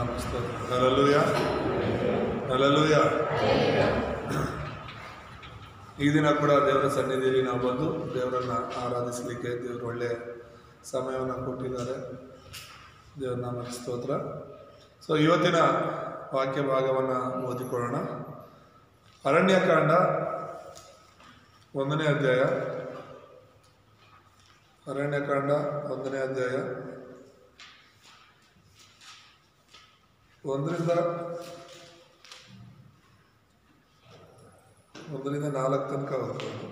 ನಾಮಸ್ತೋತ್ರ hallelujah hallelujah ಈ ದಿನ ಕೂಡ ದೇವರ ಸನ್ನಿಧಿಯಲ್ಲಿ ನಾವು ಬಂದು ದೇವರನ್ನ ಆರಾಧಿಸಲಿಕ್ಕೆ ದೇವರು ಒಳ್ಳೆ ಸಮಯವನ್ನು ಕೊಟ್ಟಿದ್ದಾರೆ ದೇವರ ನಾಮಕ್ಕೆ ಸ್ತೋತ್ರ ಸೊ ಇವತ್ತಿನ ವಾಕ್ಯ ಭಾಗವನ್ನು ಓದಿಕೊಳ್ಳೋಣ ಅರಣ್ಯಕಾಂಡ ಒಂದನೇ ಅಧ್ಯಾಯ ಅರಣ್ಯಕಾಂಡ ಒಂದನೇ ಅಧ್ಯಾಯ ಒಂದರಿಂದ ಒಂದರಿಂದ ನಾಲ್ಕು ತನಕ ಓದ್ಬೋದು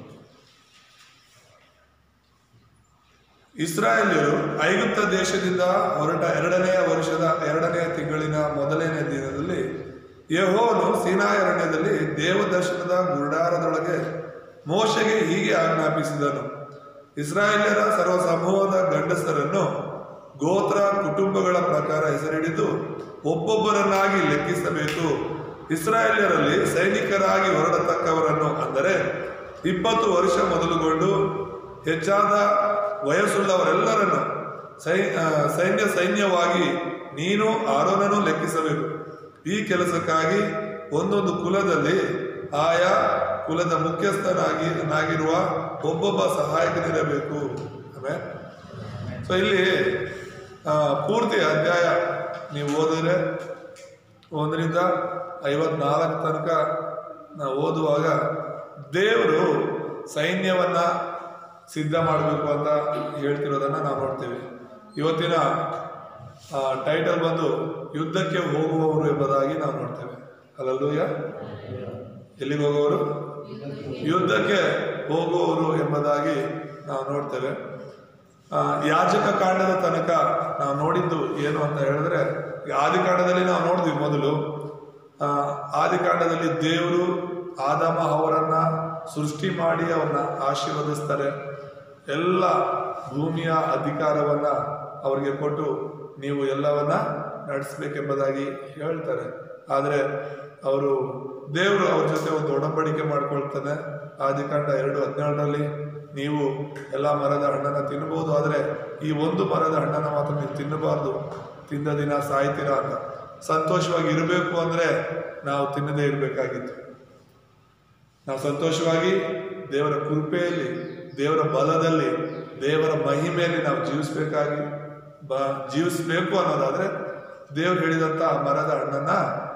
ಇಸ್ರಾಯೇಲ್ಯರು ಐಗುಪ್ತ ದೇಶದಿಂದ ಹೊರಟ ಎರಡನೆಯ ವರ್ಷದ ಎರಡನೆಯ ತಿಂಗಳಿನ ಮೊದಲನೇ ದಿನದಲ್ಲಿ ಯೆಹೋವನು ಸೀನಾಯ ಅರಣ್ಯದಲ್ಲಿ ದೇವದರ್ಶನದ ಗುರುಡಾರದೊಳಗೆ ಮೋಶೆಗೆ ಹೀಗೆ ಆಜ್ಞಾಪಿಸಿದನು ಇಸ್ರಾಯೇಲ್ಯರ ಸರ್ವ ಸಮೂಹದ ಗಂಡಸರನ್ನು ಗೋತ್ರ ಕುಟುಂಬಗಳ ಪ್ರಕಾರ ಹೆಸರಿಡಿದು ಒಬ್ಬೊಬ್ಬರನ್ನಾಗಿ ಲೆಕ್ಕಿಸಬೇಕು ಇಸ್ರಾಯೇಲ್ಯರಲ್ಲಿ ಸೈನಿಕರಾಗಿ ಹೊರಡತಕ್ಕವರನ್ನು ಅಂದರೆ ಇಪ್ಪತ್ತು ವರ್ಷ ಮೊದಲುಗೊಂಡು ಹೆಚ್ಚಾದ ವಯಸ್ಸುಳ್ಳವರೆಲ್ಲರನ್ನು ಸೈ ಆ, ಸೈನ್ಯ ಸೈನ್ಯವಾಗಿ ನೀನು ಆರೋನನ್ನು ಲೆಕ್ಕಿಸಬೇಕು ಈ ಕೆಲಸಕ್ಕಾಗಿ ಒಂದೊಂದು ಕುಲದಲ್ಲಿ ಆಯಾ ಕುಲದ ಮುಖ್ಯಸ್ಥನಾಗಿ ನಾಗಿರುವ ಒಬ್ಬೊಬ್ಬ ಸಹಾಯಕನಿರಬೇಕು ಆಮೇಲೆ ಸೊ ಇಲ್ಲಿ ಆ, ಪೂರ್ತಿ ಅಧ್ಯಾಯ ನೀವು ಓದಿದ್ರೆ ಒಂದರಿಂದ ಐವತ್ನಾಲ್ಕು ತನಕ ನಾವು ಓದುವಾಗ ದೇವರು ಸೈನ್ಯವನ್ನ ಸಿದ್ಧ ಮಾಡಬೇಕು ಅಂತ ಹೇಳ್ತಿರೋದನ್ನ ನಾವು ನೋಡ್ತೀವಿ ಇವತ್ತಿನ ಟೈಟಲ್ ಬಂದು ಯುದ್ಧಕ್ಕೆ ಹೋಗುವವರು ಎಂಬುದಾಗಿ ನಾವು ನೋಡ್ತೇವೆ ಅಲ್ಲಲ್ಲೂಯ ಎಲ್ಲಿಗೆ ಹೋಗುವವರು ಯುದ್ಧಕ್ಕೆ ಹೋಗುವವರು ಎಂಬುದಾಗಿ ನಾವು ನೋಡ್ತೇವೆ ಆ, ಯಾಜಕ ಕಾಂಡದ ತನಕ ನಾವು ನೋಡಿದ್ದು ಏನು ಅಂತ ಹೇಳಿದ್ರೆ ಈ ಆದಿಕಾಂಡದಲ್ಲಿ ನಾವು ನೋಡಿದ್ವಿ ಮೊದಲು ಆ, ಆದಿಕಾಂಡದಲ್ಲಿ ದೇವರು ಆದಮ ಅವರನ್ನ ಸೃಷ್ಟಿ ಮಾಡಿ ಅವ್ರನ್ನ ಆಶೀರ್ವದಿಸ್ತಾರೆ ಎಲ್ಲ ಭೂಮಿಯ ಅಧಿಕಾರವನ್ನ ಅವರಿಗೆ ಕೊಟ್ಟು ನೀವು ಎಲ್ಲವನ್ನ ನಡೆಸಬೇಕೆಂಬುದಾಗಿ ಹೇಳ್ತಾರೆ ಆದರೆ ಅವರು ದೇವರು ಅವ್ರ ಜೊತೆ ಒಂದು ಒಡಂಬಡಿಕೆ ಮಾಡ್ಕೊಳ್ತಾನೆ ಆದಿಕಾಂಡ ಎರಡು ಹದಿನೇಳರಲ್ಲಿ ನೀವು ಎಲ್ಲ ಮರದ ಹಣ್ಣನ್ನ ತಿನ್ನಬಹುದು ಆದರೆ ಈ ಒಂದು ಮರದ ಹಣ್ಣನ್ನ ಮಾತ್ರ ನೀವು ತಿನ್ನಬಾರ್ದು ತಿಂದ ದಿನ ಸಾಯ್ತೀರಾ ಅಂತ ಸಂತೋಷವಾಗಿ ಇರಬೇಕು ಅಂದ್ರೆ ನಾವು ತಿನ್ನದೇ ಇರಬೇಕಾಗಿತ್ತು ನಾವು ಸಂತೋಷವಾಗಿ ದೇವರ ಕೃಪೆಯಲ್ಲಿ ದೇವರ ಬಲದಲ್ಲಿ ದೇವರ ಮಹಿಮೆಯಲ್ಲಿ ನಾವು ಜೀವಿಸ್ಬೇಕಾಗಿ ಬ ಜೀವಿಸ್ಬೇಕು ಅನ್ನೋದಾದ್ರೆ ದೇವ್ರು ಹೇಳಿದಂತ ಆ ಮರದ ಹಣ್ಣನ್ನ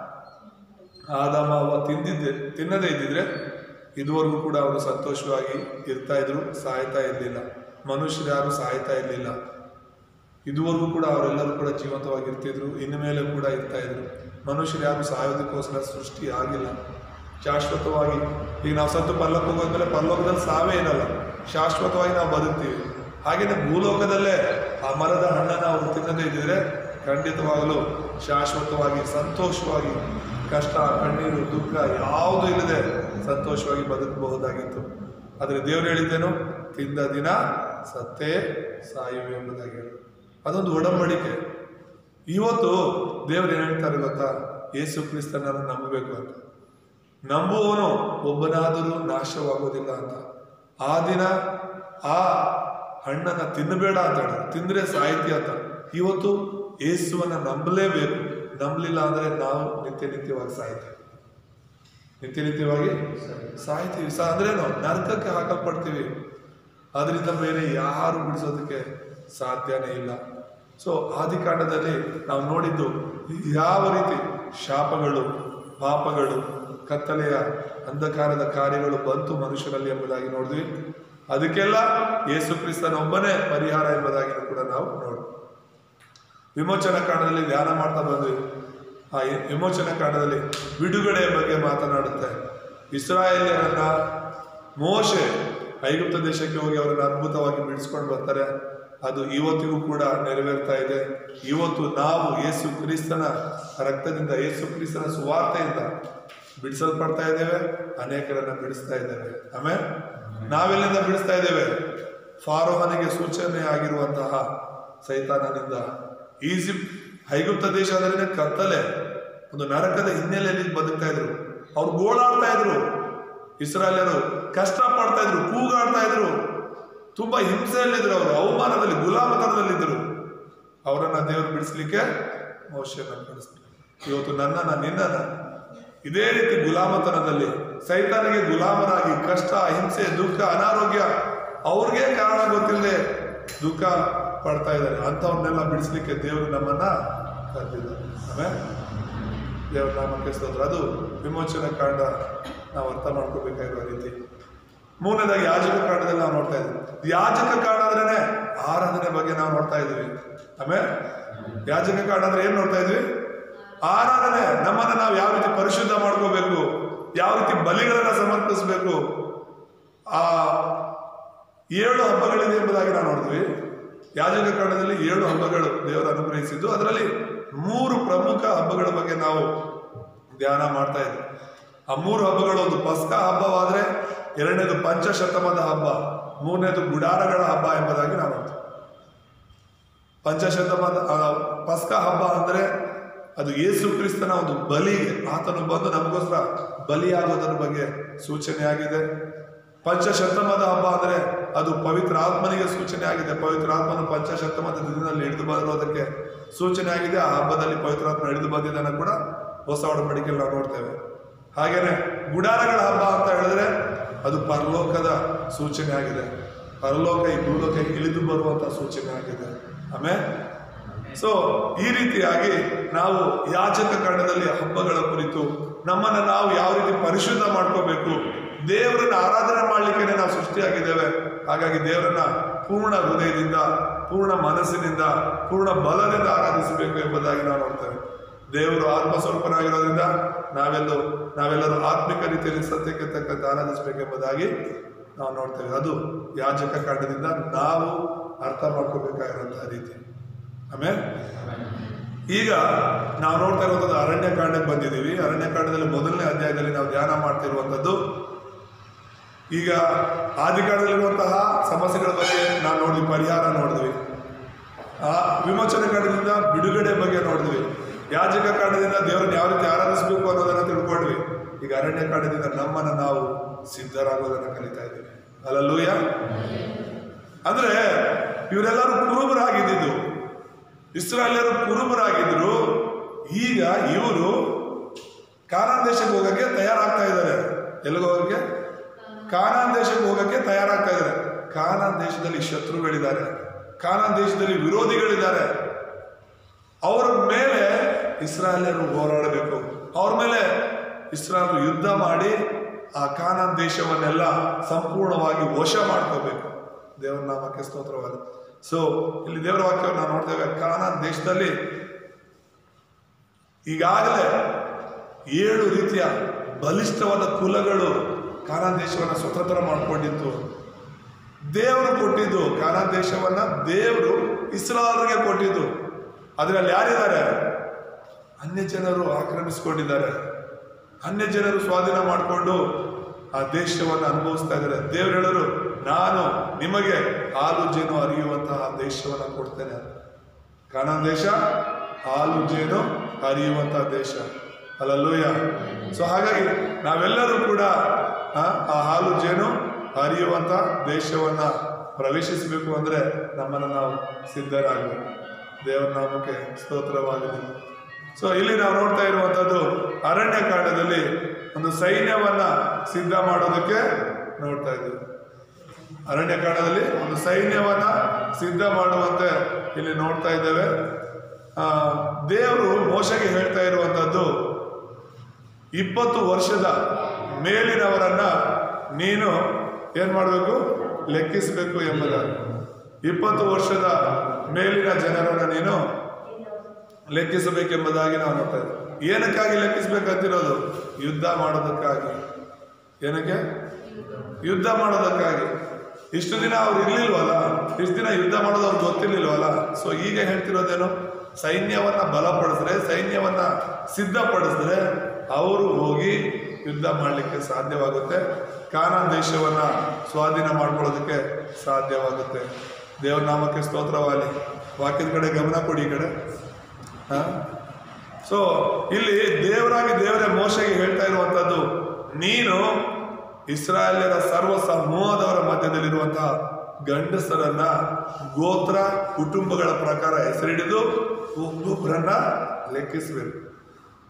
ಆದಾಮ ಅವ್ವ ತಿಂದಿದ್ದೆ ತಿನ್ನದೇ ಇದ್ದಿದ್ರೆ ಇದುವರೆಗೂ ಕೂಡ ಅವರು ಸಂತೋಷವಾಗಿ ಇರ್ತಾ ಇದ್ರು ಸಾಯ್ತಾ ಇರಲಿಲ್ಲ ಮನುಷ್ಯರು ಯಾರು ಸಾಯ್ತಾ ಇರಲಿಲ್ಲ ಇದುವರೆಗೂ ಕೂಡ ಅವರೆಲ್ಲರೂ ಕೂಡ ಜೀವಂತವಾಗಿ ಇರ್ತಿದ್ರು ಇನ್ನು ಮೇಲೆ ಕೂಡ ಇರ್ತಾ ಇದ್ರು ಮನುಷ್ಯರು ಯಾರು ಸಾಯೋದಕ್ಕೋಸ್ಕರ ಸೃಷ್ಟಿ ಆಗಿಲ್ಲ ಶಾಶ್ವತವಾಗಿ ಈಗ ನಾವು ಸತ್ತು ಪಲ್ಲಕ್ಕೆ ಹೋಗೋದ್ಮೇಲೆ ಪಲ್ಲೋಕದಲ್ಲಿ ಸಾವೇ ಇರಲ್ಲ ಶಾಶ್ವತವಾಗಿ ನಾವು ಬದುಕ್ತೀವಿ ಹಾಗೇನೆ ಭೂಲೋಕದಲ್ಲೇ ಆ ಮರದ ಹಣ್ಣನ್ನು ಅವರು ತಿನ್ನದೇ ಇದ್ದಿದ್ರೆ ಖಂಡಿತವಾಗಲೂ ಶಾಶ್ವತವಾಗಿ ಸಂತೋಷವಾಗಿ ಕಷ್ಟ ಕಣ್ಣೀರು ದುಃಖ ಯಾವುದೂ ಇಲ್ಲದೆ ಸಂತೋಷವಾಗಿ ಬದುಕಬಹುದಾಗಿತ್ತು ಆದರೆ ದೇವರು ಹೇಳಿದ್ದೇನು ತಿಂದ ದಿನ ಸತ್ತೇ ಸಾಯುವೆ ಎಂಬುದಾಗಿ ಹೇಳಿ ಅದೊಂದು ಒಡಂಬಡಿಕೆ ಇವತ್ತು ದೇವರು ಏನು ಹೇಳ್ತಾರೆ ಗೊತ್ತಾ ಯೇಸು ಕ್ರಿಸ್ತನನ್ನು ನಂಬಬೇಕು ಅಂತ ನಂಬುವವನು ಒಬ್ಬನಾದರೂ ನಾಶವಾಗೋದಿಲ್ಲ ಅಂತ ಆ ದಿನ ಆ ಹಣ್ಣನ್ನ ತಿನ್ನಬೇಡ ಅಂತ ಹೇಳಿದ್ರು ತಿಂದ್ರೆ ಸಾಹಿತ್ಯ ಅಂತ ಇವತ್ತು ಯೇಸುವನ್ನ ನಂಬಲೇಬೇಕು ನಂಬಲಿಲ್ಲ ಅಂದ್ರೆ ನಾವು ನಿತ್ಯ ನಿತ್ಯವಾಗಿ ಸಾಯ್ತೀವಿ ನಿತ್ಯ ನಿತ್ಯವಾಗಿ ಸಾಯ್ತೀವಿ ಸಾ ಅಂದ್ರೇನು ನರಕಕ್ಕೆ ಹಾಕಲ್ಪಡ್ತೀವಿ ಅದರಿಂದ ಬೇರೆ ಯಾರು ಬಿಡಿಸೋದಕ್ಕೆ ಸಾಧ್ಯನೇ ಇಲ್ಲ ಸೊ ಆದಿಕಾಂಡದಲ್ಲಿ ನಾವು ನೋಡಿದ್ದು ಯಾವ ರೀತಿ ಶಾಪಗಳು ಪಾಪಗಳು ಕತ್ತಲೆಯ ಅಂಧಕಾರದ ಕಾರ್ಯಗಳು ಬಂತು ಮನುಷ್ಯರಲ್ಲಿ ಎಂಬುದಾಗಿ ನೋಡಿದ್ವಿ ಅದಕ್ಕೆಲ್ಲ ಯೇಸು ಕ್ರಿಸ್ತನ ಒಬ್ಬನೇ ಪರಿಹಾರ ಎಂಬುದಾಗಿ ಕೂಡ ನಾವು ನೋಡು ವಿಮೋಚನ ಕಾಂಡದಲ್ಲಿ ಧ್ಯಾನ ಮಾಡ್ತಾ ಬಂದ್ವಿ ಆ ವಿ- ವಿಮೋಚನ ಕಾಂಡದಲ್ಲಿ ಬಿಡುಗಡೆಯ ಬಗ್ಗೆ ಮಾತನಾಡುತ್ತೆ ಇಸ್ರಾಯೇಲ್ಯರನ್ನ ಮೋಶೆ ಐಗುಪ್ತ ದೇಶಕ್ಕೆ ಹೋಗಿ ಅವರನ್ನ ಅದ್ಭುತವಾಗಿ ಬಿಡಿಸ್ಕೊಂಡು ಬರ್ತಾರೆ ಅದು ಇವತ್ತಿಗೂ ಕೂಡ ನೆರವೇರ್ತಾ ಇದೆ ಇವತ್ತು ನಾವು ಯೇಸು ಕ್ರಿಸ್ತನ ರಕ್ತದಿಂದ ಯೇಸು ಕ್ರಿಸ್ತನ ಸುವಾರ್ತೆಯಿಂದ ಬಿಡಿಸಲ್ಪಡ್ತಾ ಇದ್ದೇವೆ ಅನೇಕರನ್ನ ಬಿಡಿಸ್ತಾ ಇದ್ದೇವೆ ಆಮೇಲೆ ನಾವೆಲ್ಲಿಂದ ಬಿಡಿಸ್ತಾ ಇದ್ದೇವೆ ಫಾರೋಹನಿಗೆ ಸೂಚನೆ ಆಗಿರುವಂತಹ ಸೈತಾನನಿಂದ ಈಜಿಪ್ಟ್ ಐಗುಪ್ತ ದೇಶ ಅಂದ್ರೆ ಕತ್ತಲೆ ಒಂದು ನರಕದ ಹಿನ್ನೆಲೆಯಲ್ಲಿ ಬದುಕ್ತಾ ಇದ್ರು ಅವ್ರು ಗೋಳಾಡ್ತಾ ಇದ್ರು ಇಸ್ರಾಯೇಲರು ಕಷ್ಟ ಪಡ್ತಾ ಇದ್ರು ಕೂಗಾಡ್ತಾ ಇದ್ರು ತುಂಬಾ ಹಿಂಸೆಯಲ್ಲಿದ್ರು ಅವರು ಅವಮಾನದಲ್ಲಿ ಗುಲಾಮತನದಲ್ಲಿದ್ದರು ಅವರನ್ನ ದೇವರು ಬಿಡಿಸ್ಲಿಕ್ಕೆ ಮೋಶೆಯನ್ನ ಕಳಿಸ್ತಾರೆ ಇವತ್ತು ನನ್ನನ್ನ ನಿನ್ನನ್ನ ಇದೇ ರೀತಿ ಗುಲಾಮತನದಲ್ಲಿ ಸೈತಾನಿಗೆ ಗುಲಾಮರಾಗಿ ಕಷ್ಟ ಹಿಂಸೆ ದುಃಖ ಅನಾರೋಗ್ಯ ಅವ್ರಿಗೆ ಕಾರಣ ಗೊತ್ತಿಲ್ಲದೆ ದುಃಖ ಪಡ್ತಾ ಇದ್ದಾರೆ ಅಂಥವ್ರನ್ನೆಲ್ಲ ಬಿಡಿಸ್ಲಿಕ್ಕೆ ದೇವರು ನಮ್ಮನ್ನ ಕರೆದಿದ್ದಾರೆ ಆಮೇಲೆ ದೇವರ ನಾಮಕ್ಕೆ ಸ್ತೋತ್ರ ಅದು ವಿಮೋಚನೆ ಕಾಂಡ ನಾವು ಅರ್ಥ ಮಾಡ್ಕೋಬೇಕಾಗಿರುವ ರೀತಿ ಮೂರನೇದಾಗಿ ಯಾಜಕ ಕಾಂಡದಲ್ಲಿ ನಾವು ನೋಡ್ತಾ ಇದ್ದೀವಿ ಯಾಜಕ ಕಾಂಡ ಅಂದ್ರೇನೆ ಆರಾಧನೆ ಬಗ್ಗೆ ನಾವು ನೋಡ್ತಾ ಇದ್ದೀವಿ ಆಮೇಲೆ ಯಾಜಕ ಕಾಂಡ ಅಂದ್ರೆ ಏನ್ ನೋಡ್ತಾ ಇದ್ವಿ ಆರಾಧನೆ ನಮ್ಮನ್ನ ನಾವು ಯಾವ ರೀತಿ ಪರಿಶುದ್ಧ ಮಾಡ್ಕೋಬೇಕು ಯಾವ ರೀತಿ ಬಲಿಗಳನ್ನ ಸಮರ್ಪಿಸಬೇಕು ಆ ಏಳು ಹಬ್ಬಗಳಿದೆ ಎಂಬುದಾಗಿ ನಾವು ನೋಡಿದ್ವಿ ಯಾಜಕ ಕಾಂಡದಲ್ಲಿ ಏಳು ಹಬ್ಬಗಳು ದೇವರು ಅನುಗ್ರಹಿಸಿದ್ದು ಅದರಲ್ಲಿ ಮೂರು ಪ್ರಮುಖ ಹಬ್ಬಗಳ ಬಗ್ಗೆ ನಾವು ಧ್ಯಾನ ಮಾಡ್ತಾ ಇದ್ವಿ ಆ ಮೂರು ಹಬ್ಬಗಳು ಒಂದು ಪಸ್ಕ ಹಬ್ಬವಾದ್ರೆ ಎರಡನೇದು ಪಂಚಶತಮದ ಹಬ್ಬ ಮೂರನೇದು ಗುಡಾರಗಳ ಹಬ್ಬ ಎಂಬುದಾಗಿ ನಾವು ನೋಡ್ತೀವಿ ಪಂಚಶತಮದ ಆ, ಪಸ್ಕ ಹಬ್ಬ ಅಂದ್ರೆ ಅದು ಯೇಸು ಕ್ರಿಸ್ತನ ಒಂದು ಬಲಿಗೆ ಆತನು ಬಂದು ನಮಗೋಸ್ಕರ ಬಲಿಯಾಗೋದರ ಬಗ್ಗೆ ಸೂಚನೆ ಆಗಿದೆ ಪಂಚಶತಮದ ಹಬ್ಬ ಅಂದ್ರೆ ಅದು ಪವಿತ್ರ ಆತ್ಮನಿಗೆ ಸೂಚನೆ ಆಗಿದೆ ಪವಿತ್ರ ಆತ್ಮನು ಪಂಚಶತಮದ ದಿನದಲ್ಲಿ ಹಿಡಿದು ಬರೋದಕ್ಕೆ ಸೂಚನೆ ಆಗಿದೆ ಆ ಹಬ್ಬದಲ್ಲಿ ಪವಿತ್ರ ಆತ್ಮ ಹಿಡಿದು ಬಂದಿದ್ದನ್ನು ಕೂಡ ಹೊಸ ಒಡಂಬಡಿಕೆಯಲ್ಲಿ ನಾವು ನೋಡ್ತೇವೆ ಹಾಗೇನೆ ಗುಡಾರಗಳ ಹಬ್ಬ ಅಂತ ಹೇಳಿದ್ರೆ ಅದು ಪರಲೋಕದ ಸೂಚನೆ ಆಗಿದೆ ಪರಲೋಕ ಈ ಭೂಲೋಕಕ್ಕೆ ಇಳಿದು ಬರುವಂತ ಸೂಚನೆ ಆಗಿದೆ ಆಮೇಲೆ ಸೊ ಈ ರೀತಿಯಾಗಿ ನಾವು ಯಾಜಕ ಕಾಂಡದಲ್ಲಿ ಹಬ್ಬಗಳ ಕುರಿತು ನಮ್ಮನ್ನ ನಾವು ಯಾವ ರೀತಿ ಪರಿಶುದ್ಧ ಮಾಡ್ಕೋಬೇಕು ದೇವರನ್ನ ಆರಾಧನೆ ಮಾಡ್ಲಿಕ್ಕೆ ನಾವು ಸೃಷ್ಟಿಯಾಗಿದ್ದೇವೆ ಹಾಗಾಗಿ ದೇವರನ್ನ ಪೂರ್ಣ ಹೃದಯದಿಂದ ಪೂರ್ಣ ಮನಸ್ಸಿನಿಂದ ಪೂರ್ಣ ಬಲದಿಂದ ಆರಾಧಿಸಬೇಕು ಎಂಬುದಾಗಿ ನಾವು ನೋಡ್ತೇವೆ ದೇವರು ಆತ್ಮ ಸ್ವರೂಪನಾಗಿರೋದ್ರಿಂದ ನಾವೆಲ್ಲೂ ನಾವೆಲ್ಲರೂ ಆತ್ಮಿಕ ರೀತಿಯಲ್ಲಿ ಸತ್ಯಕ್ಕೆ ತಕ್ಕಂತೆ ಆರಾಧಿಸಬೇಕೆಂಬುದಾಗಿ ನಾವು ನೋಡ್ತೇವೆ ಅದು ಯಾಜಕ ಕಾಂಡದಿಂದ ನಾವು ಅರ್ಥ ಮಾಡ್ಕೋಬೇಕಾಗಿರುವಂತಹ ರೀತಿ ಆಮೇಲೆ ಈಗ ನಾವು ನೋಡ್ತಾ ಇರುವಂಥದ್ದು ಅರಣ್ಯ ಕಾಂಡಕ್ಕೆ ಬಂದಿದ್ದೀವಿ ಅರಣ್ಯ ಕಾಂಡದಲ್ಲಿ ಮೊದಲನೇ ಅಧ್ಯಾಯದಲ್ಲಿ ನಾವು ಧ್ಯಾನ ಮಾಡ್ತಿರುವಂಥದ್ದು ಈಗ ಆದಿಕಾಂಡದಲ್ಲಿರುವಂತಹ ಸಮಸ್ಯೆಗಳ ಬಗ್ಗೆ ನಾವು ನೋಡಿದ್ವಿ ಪರಿಹಾರ ನೋಡಿದ್ವಿ ಆ ವಿಮೋಚನೆ ಕಾಂಡದಿಂದ ಬಿಡುಗಡೆ ಬಗ್ಗೆ ನೋಡಿದ್ವಿ ಯಾಜಕ ಕಾಂಡದಿಂದ ದೇವರನ್ನ ಯಾವ ರೀತಿ ಆರಾಧಿಸಬೇಕು ಅನ್ನೋದನ್ನ ತಿಳ್ಕೊಂಡ್ವಿ ಈಗ ಅರಣ್ಯ ಕಾಂಡದಿಂದ ನಮ್ಮನ್ನ ನಾವು ಸಿದ್ಧರಾಗೋದನ್ನ ಕಲಿತಾ ಇದ್ದೀವಿ ಅಲ್ಲಲ್ಲೂಯ ಅಂದ್ರೆ ಇವರೆಲ್ಲರೂ ಕುರುಬರಾಗಿದ್ದು ಇಸ್ರಾಯೇಲರು ಕುರುಬರಾಗಿದ್ರು ಈಗ ಇವರು ಕಾನಾನ್ ದೇಶಕ್ಕೆ ಹೋಗಕ್ಕೆ ತಯಾರಾಗ್ತಾ ಇದ್ದಾರೆ ಎಲ್ಲಿಗೆ ಹೋಗಕ್ಕೆ ಕಾನಾನ್ ದೇಶಕ್ಕೆ ಹೋಗಕ್ಕೆ ತಯಾರಾಗ್ತಾ ಇದ್ದಾರೆ ಕಾನಾನ್ ದೇಶದಲ್ಲಿ ಶತ್ರುಗಳಿದ್ದಾರೆ ಕಾನಾನ್ ದೇಶದಲ್ಲಿ ವಿರೋಧಿಗಳಿದ್ದಾರೆ ಅವರ ಮೇಲೆ ಇಸ್ರಾಯೇಲರು ಹೋರಾಡಬೇಕು ಅವ್ರ ಮೇಲೆ ಇಸ್ರಾಯೇಲ್ ಯುದ್ಧ ಮಾಡಿ ಆ ಕಾನಾನ್ ದೇಶವನ್ನೆಲ್ಲ ಸಂಪೂರ್ಣವಾಗಿ ವಶ ಮಾಡ್ಕೋಬೇಕು ದೇವರ ನಾಮಕ್ಕೆ ಸ್ತೋತ್ರವಾದ ಸೊ ಇಲ್ಲಿ ದೇವರ ವಾಕ್ಯವನ್ನು ನಾವು ನೋಡ್ತೇವೆ ಕಾನಾನ್ ದೇಶದಲ್ಲಿ ಈಗಾಗಲೇ ಏಳು ರೀತಿಯ ಬಲಿಷ್ಠವಾದ ಕುಲಗಳು ಕಾನಾನ್ ದೇಶವನ್ನು ಸ್ವತಂತ್ರ ಮಾಡಿಕೊಂಡಿತ್ತು ದೇವರು ಕೊಟ್ಟಿದ್ದು ಕಾನಾನ್ ದೇಶವನ್ನ ದೇವರು ಇಸ್ರಾಯಲ್ಗೆ ಕೊಟ್ಟಿದ್ದು ಅದರಲ್ಲಿ ಯಾರಿದ್ದಾರೆ ಅನ್ಯ ಜನರು ಆಕ್ರಮಿಸಿಕೊಂಡಿದ್ದಾರೆ ಅನ್ಯ ಜನರು ಸ್ವಾಧೀನ ಮಾಡಿಕೊಂಡು ಆ ದೇಶವನ್ನು ಅನುಭವಿಸ್ತಾ ಇದ್ದಾರೆ ದೇವರು ಹೇಳರು ನಾನು ನಿಮಗೆ ಹಾಲು ಜೇನು ಹರಿಯುವಂತಹ ದೇಶವನ್ನು ಕೊಡ್ತೇನೆ ಕಾನಾನ್ ದೇಶ ಹಾಲು ಜೇನು ಹರಿಯುವಂತಹ ದೇಶ ಅಲ್ಲಲ್ಲೂಯ ಸೊ ಹಾಗಾಗಿ ನಾವೆಲ್ಲರೂ ಕೂಡ ಆ, ಆ ಹಾಲು ಜೇನು ಹರಿಯುವಂತ ದೇಶವನ್ನ ಪ್ರವೇಶಿಸಬೇಕು ಅಂದ್ರೆ ನಮ್ಮನ್ನು ನಾವು ಸಿದ್ಧರಾಗಬೇಕು ದೇವರ ನಾಮಕ್ಕೆ ಸ್ತೋತ್ರವಾಗಲಿ ಸೊ ಇಲ್ಲಿ ನಾವು ನೋಡ್ತಾ ಇರುವಂತದ್ದು ಅರಣ್ಯ ಕಾಂಡದಲ್ಲಿ ಒಂದು ಸೈನ್ಯವನ್ನ ಸಿದ್ಧ ಮಾಡೋದಕ್ಕೆ ನೋಡ್ತಾ ಇದ್ದೀವಿ ಅರಣ್ಯ ಕಾಂಡದಲ್ಲಿ ಒಂದು ಸೈನ್ಯವನ್ನ ಸಿದ್ಧ ಮಾಡುವಂತೆ ಇಲ್ಲಿ ನೋಡ್ತಾ ಇದ್ದೇವೆ ಆ, ದೇವರು ಮೋಶಗೆ ಹೇಳ್ತಾ ಇರುವಂತದ್ದು ಇಪ್ಪತ್ತು ವರ್ಷದ ಮೇಲಿನವರನ್ನ ನೀನು ಏನ್ ಮಾಡಬೇಕು ಲೆಕ್ಕಿಸಬೇಕು ಎಂಬುದಾಗಿ ಇಪ್ಪತ್ತು ವರ್ಷದ ಮೇಲಿನ ಜನರನ್ನ ನೀನು ಲೆಕ್ಕಿಸಬೇಕೆಂಬುದಾಗಿ ನಾವು ನೋಡ್ತಾ ಇದ್ದೀವಿ ಏನಕ್ಕಾಗಿ ಲೆಕ್ಕಿಸ್ಬೇಕಂತಿರೋದು ಯುದ್ಧ ಮಾಡೋದಕ್ಕಾಗಿ ಏನಕ್ಕೆ ಯುದ್ಧ ಮಾಡೋದಕ್ಕಾಗಿ ಇಷ್ಟು ದಿನ ಅವ್ರು ಇರ್ಲಿಲ್ವಲ್ಲ ಇಷ್ಟು ದಿನ ಯುದ್ಧ ಮಾಡೋದು ಅವ್ರಿಗೆ ಗೊತ್ತಿರ್ಲಿಲ್ವಲ್ಲ ಸೊ ಈಗ ಹೇಳ್ತಿರೋದೇನು ಸೈನ್ಯವನ್ನ ಬಲಪಡಿಸಿದ್ರೆ ಸೈನ್ಯವನ್ನ ಸಿದ್ಧಪಡಿಸಿದ್ರೆ ಅವರು ಹೋಗಿ ಯುದ್ಧ ಮಾಡಲಿಕ್ಕೆ ಸಾಧ್ಯವಾಗುತ್ತೆ ಕಾನಾನ್ ದೇಶವನ್ನ ಸ್ವಾಧೀನ ಮಾಡ್ಕೊಳ್ಳೋದಕ್ಕೆ ಸಾಧ್ಯವಾಗುತ್ತೆ ದೇವ್ರ ನಾಮಕ್ಕೆ ಸ್ತೋತ್ರವಾಗಲಿ ವಾಕ್ಯದ ಕಡೆ ಗಮನ ಕೊಡಿ ಈ ಕಡೆ ಹಾ ಸೊ ಇಲ್ಲಿ ದೇವರಾಗಿ ದೇವರೇ ಮೋಶಗೆ ಹೇಳ್ತಾ ಇರುವಂತದ್ದು ನೀನು ಇಸ್ರಾಯೇಲ್ಯರ ಸರ್ವ ಸಮೂಹದವರ ಮಧ್ಯದಲ್ಲಿರುವಂತಹ ಗಂಡಸರನ್ನ ಗೋತ್ರ ಕುಟುಂಬಗಳ ಪ್ರಕಾರ ಹೆಸರಿಡಿದು ಒಬ್ಬೊಬ್ಬರನ್ನ ಲೆಕ್ಕಿಸಬೇಕು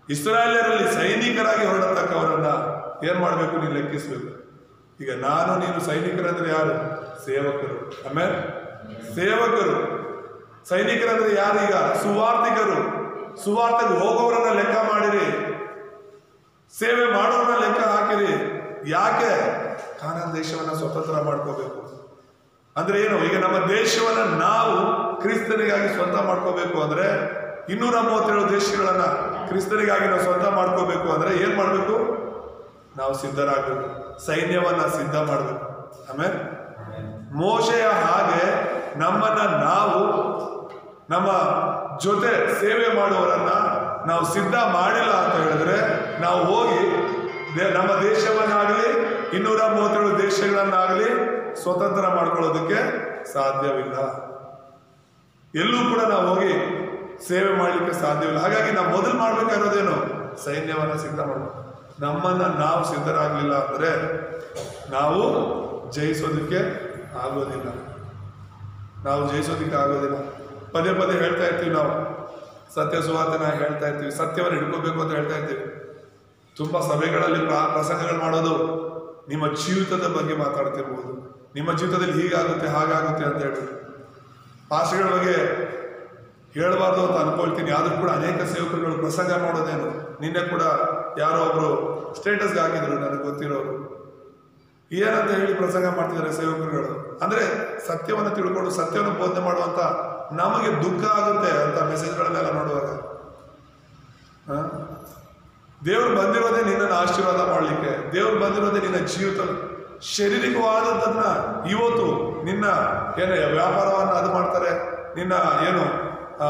ಇಸ್ರಾಯೇಲರಲ್ಲಿ ಸೈನಿಕರಾಗಿ ಹೊರಡತಕ್ಕವರನ್ನ ಏನ್ ಮಾಡಬೇಕು ನೀನು ಲೆಕ್ಕಿಸ್ಬೇಕು ಈಗ ನಾನು ನೀನು ಸೈನಿಕರಂದ್ರೆ ಯಾರು ಸೇವಕರು ಆಮೇಲೆ ಸೇವಕರು ಸೈನಿಕರಂದ್ರೆ ಯಾರು ಈಗ ಸುವಾರ್ತಿಕರು ಸುವಾರ್ತೆಗೆ ಹೋಗೋರನ್ನ ಲೆಕ್ಕ ಮಾಡಿರಿ ಸೇವೆ ಮಾಡೋರನ್ನ ಲೆಕ್ಕ ಹಾಕಿರಿ ಯಾಕೆ ಕಾನಾನ್ ದೇಶವನ್ನ ಸ್ವತಂತ್ರ ಮಾಡ್ಕೋಬೇಕು ಅಂದ್ರೆ ಏನು ಈಗ ನಮ್ಮ ದೇಶವನ್ನ ನಾವು ಕ್ರಿಸ್ತನಿಗಾಗಿ ಸ್ವಂತ ಮಾಡ್ಕೋಬೇಕು ಅಂದ್ರೆ ಇನ್ನೂರ ಮೂವತ್ತೇಳು ದೇಶಗಳನ್ನ ಕ್ರಿಸ್ತನಿಗಾಗಿ ನಾವು ಸ್ವಂತ ಮಾಡ್ಕೋಬೇಕು ಅಂದ್ರೆ ಏನ್ ಮಾಡ್ಬೇಕು ನಾವು ಸಿದ್ಧರಾಗಬೇಕು ಸೈನ್ಯವನ್ನ ಸಿದ್ಧ ಮಾಡಬೇಕು ಆಮೇಲೆ ಮೋಶೆಯ ಹಾಗೆ ನಮ್ಮನ್ನ ನಾವು ನಮ್ಮ ಜೊತೆ ಸೇವೆ ಮಾಡುವವರನ್ನ ನಾವು ಸಿದ್ಧ ಮಾಡಿಲ್ಲ ಅಂತ ಹೇಳಿದ್ರೆ ನಾವು ಹೋಗಿ ದೇ- ನಮ್ಮ ದೇಶವನ್ನಾಗಲಿ ಇನ್ನೂರ ಮೂವತ್ತೇಳು ದೇಶಗಳನ್ನಾಗಲಿ ಸ್ವತಂತ್ರ ಮಾಡ್ಕೊಳ್ಳೋದಕ್ಕೆ ಸಾಧ್ಯವಿಲ್ಲ ಎಲ್ಲೂ ಕೂಡ ನಾವು ಹೋಗಿ ಸೇವೆ ಮಾಡಲಿಕ್ಕೆ ಸಾಧ್ಯವಿಲ್ಲ ಹಾಗಾಗಿ ನಾವು ಮೊದಲು ಮಾಡ್ಬೇಕಾಗಿರೋದೇನು ಸೈನ್ಯವನ್ನ ಸಿದ್ಧ ಮಾಡಬೇಕು ನಮ್ಮನ್ನ ನಾವು ಸಿದ್ಧರಾಗಲಿಲ್ಲ ಅಂದ್ರೆ ನಾವು ಜಯಿಸೋದಕ್ಕೆ ಆಗೋದಿಲ್ಲ ನಾವು ಜಯಿಸೋದಕ್ಕೆ ಆಗೋದಿಲ್ಲ ಪದೇ ಪದೇ ಹೇಳ್ತಾ ಇರ್ತೀವಿ ನಾವು ಸತ್ಯ ಸುವಾರ್ತೆನ ಹೇಳ್ತಾ ಇರ್ತೀವಿ ಸತ್ಯವನ್ನು ಹಿಡ್ಕೋಬೇಕು ಅಂತ ಹೇಳ್ತಾ ಇರ್ತೀವಿ ತುಂಬಾ ಸಭೆಗಳಲ್ಲಿ ಪ್ರ- ಪ್ರಸಂಗಗಳು ಮಾಡೋದು ನಿಮ್ಮ ಜೀವಿತದ ಬಗ್ಗೆ ಮಾತಾಡ್ತಿರ್ಬೋದು ನಿಮ್ಮ ಜೀವಿತದಲ್ಲಿ ಹೀಗಾಗುತ್ತೆ ಹಾಗಾಗುತ್ತೆ ಅಂತ ಹೇಳ್ಬಿಟ್ಟು ಭಾಷೆಗಳ ಬಗ್ಗೆ ಹೇಳಬಾರ್ದು ಅಂತ ಅನ್ಕೊಳ್ತೀನಿ ಆದ್ರೂ ಕೂಡ ಅನೇಕ ಸೇವಕರುಗಳು ಪ್ರಸಂಗ ಮಾಡೋದೇನು ನಿನ್ನೆ ಕೂಡ ಯಾರೋ ಒಬ್ರು ಸ್ಟೇಟಸ್ಗೆ ಹಾಕಿದ್ರು ನನಗೆ ಗೊತ್ತಿರೋರು ಏನಂತ ಹೇಳಿ ಪ್ರಸಂಗ ಮಾಡ್ತಿದ್ದಾರೆ ಸೇವಕರುಗಳು ಅಂದ್ರೆ ಸತ್ಯವನ್ನು ತಿಳ್ಕೊಂಡು ಸತ್ಯವನ್ನು ಬೋಧನೆ ಮಾಡುವಂತ ನಮಗೆ ದುಃಖ ಆಗುತ್ತೆ ಅಂತ ಮೆಸೇಜ್ಗಳನ್ನೆಲ್ಲ ನೋಡುವಾಗ ಹ? ದೇವ್ರು ಬಂದಿರೋದೇ ನಿನ್ನನ್ನು ಆಶೀರ್ವಾದ ಮಾಡಲಿಕ್ಕೆ ದೇವ್ರು ಬಂದಿರೋದೇ ನಿನ್ನ ಜೀವಿತ ಶಾರೀರಿಕವಾದದ್ದನ್ನ ಇವತ್ತು ನಿನ್ನ ಏನು ವ್ಯಾಪಾರವನ್ನು ಅದು ಮಾಡ್ತಾರೆ ನಿನ್ನ ಏನು ಆ,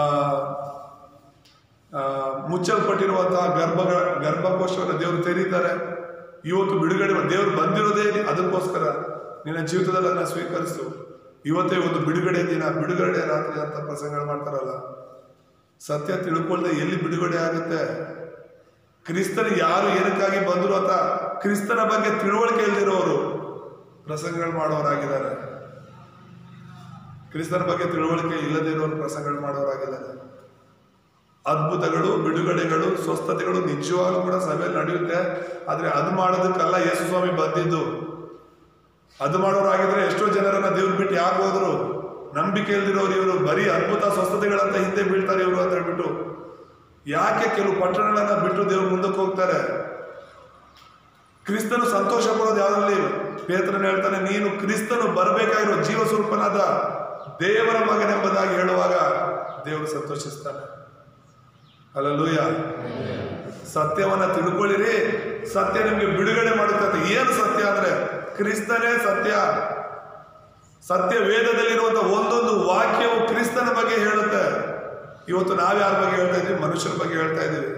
ಆ, ಮುಚ್ಚಲ್ಪಟ್ಟಿರುವಂತಹ ಗರ್ಭಗಳ ಗರ್ಭಕೋಶವನ್ನು ದೇವರು ತೆರೀತಾರೆ ಇವತ್ತು ಬಿಡುಗಡೆ ದೇವರು ಬಂದಿರೋದೇ ಅದಕ್ಕೋಸ್ಕರ ನಿನ್ನ ಜೀವಿತದಲ್ಲಿ ಅದನ್ನ ಸ್ವೀಕರಿಸು ಇವತ್ತೇ ಒಂದು ಬಿಡುಗಡೆ ದಿನ ಬಿಡುಗಡೆ ರಾತ್ರಿ ಅಂತ ಪ್ರಸಂಗಗಳು ಮಾಡ್ತಾರಲ್ಲ ಸತ್ಯ ತಿಳ್ಕೊಳ್ದೆ ಎಲ್ಲಿ ಬಿಡುಗಡೆ ಆಗುತ್ತೆ ಕ್ರಿಸ್ತನ ಯಾರು ಏನಕ್ಕಾಗಿ ಬಂದರು ಅಂತ ಕ್ರಿಸ್ತನ ಬಗ್ಗೆ ತಿಳುವಳಿಕೆ ಇಲ್ದಿರೋರು ಪ್ರಸಂಗಗಳು ಮಾಡೋರಾಗಿದ್ದಾರೆ ಕ್ರಿಸ್ತನ ಬಗ್ಗೆ ತಿಳುವಳಿಕೆ ಇಲ್ಲದೇ ಇರೋರು ಪ್ರಸಂಗಗಳು ಮಾಡೋರಾಗಿದ್ದಾರೆ ಅದ್ಭುತಗಳು ಬಿಡುಗಡೆಗಳು ಸ್ವಸ್ಥತೆಗಳು ನಿಜವಾಗ್ಲೂ ಕೂಡ ಸಭೆಯಲ್ಲಿ ನಡೆಯುತ್ತೆ ಆದ್ರೆ ಅದು ಮಾಡೋದಕ್ಕಲ್ಲ ಯೇಸು ಸ್ವಾಮಿ ಬಂದಿದ್ದು ಅದು ಮಾಡೋರಾಗಿದ್ರೆ ಎಷ್ಟೋ ಜನರನ್ನ ದೇವ್ರು ಬಿಟ್ಟು ಯಾಕೆ ಹೋದ್ರು ನಂಬಿಕೆ ಇಲ್ದಿರೋರು ಇವರು ಬರೀ ಅದ್ಭುತ ಸ್ವಸ್ಥತೆಗಳಂತ ಹಿಂದೆ ಬೀಳ್ತಾರೆ ಇವರು ಅಂತ ಹೇಳ್ಬಿಟ್ಟು ಯಾಕೆ ಕೆಲವು ಪಟ್ಟಣಗಳನ್ನ ಬಿಟ್ಟು ದೇವ್ರು ಮುಂದಕ್ಕೆ ಹೋಗ್ತಾರೆ ಕ್ರಿಸ್ತನು ಸಂತೋಷ ಪಡೋದು ಯಾವ್ದ್ರಲ್ಲಿ ಪೇತ್ರನ ಹೇಳ್ತಾನೆ ನೀನು ಕ್ರಿಸ್ತನು ಬರಬೇಕಾಗಿರೋ ಜೀವ ಸ್ವರೂಪನಾದ ದೇವರ ಮಗನೆಂಬುದಾಗಿ ಹೇಳುವಾಗ ದೇವರು ಸಂತೋಷಿಸ್ತಾನೆ ಅಲ್ಲೂಯ ಸತ್ಯವನ್ನ ತಿಳ್ಕೊಳ್ಳಿರಿ ಸತ್ಯ ನಿಮ್ಗೆ ಬಿಡುಗಡೆ ಮಾಡುತ್ತೆ ಏನು ಸತ್ಯ ಅಂದ್ರೆ ಕ್ರಿಸ್ತನೇ ಸತ್ಯ ಸತ್ಯ ವೇದದಲ್ಲಿರುವಂತ ಒಂದೊಂದು ವಾಕ್ಯವು ಕ್ರಿಸ್ತನ ಬಗ್ಗೆ ಹೇಳುತ್ತೆ ಇವತ್ತು ನಾವ್ ಯಾರ ಬಗ್ಗೆ ಹೇಳ್ತಾ ಇದ್ದೀವಿ ಮನುಷ್ಯರ ಬಗ್ಗೆ ಹೇಳ್ತಾ ಇದ್ದೀವಿ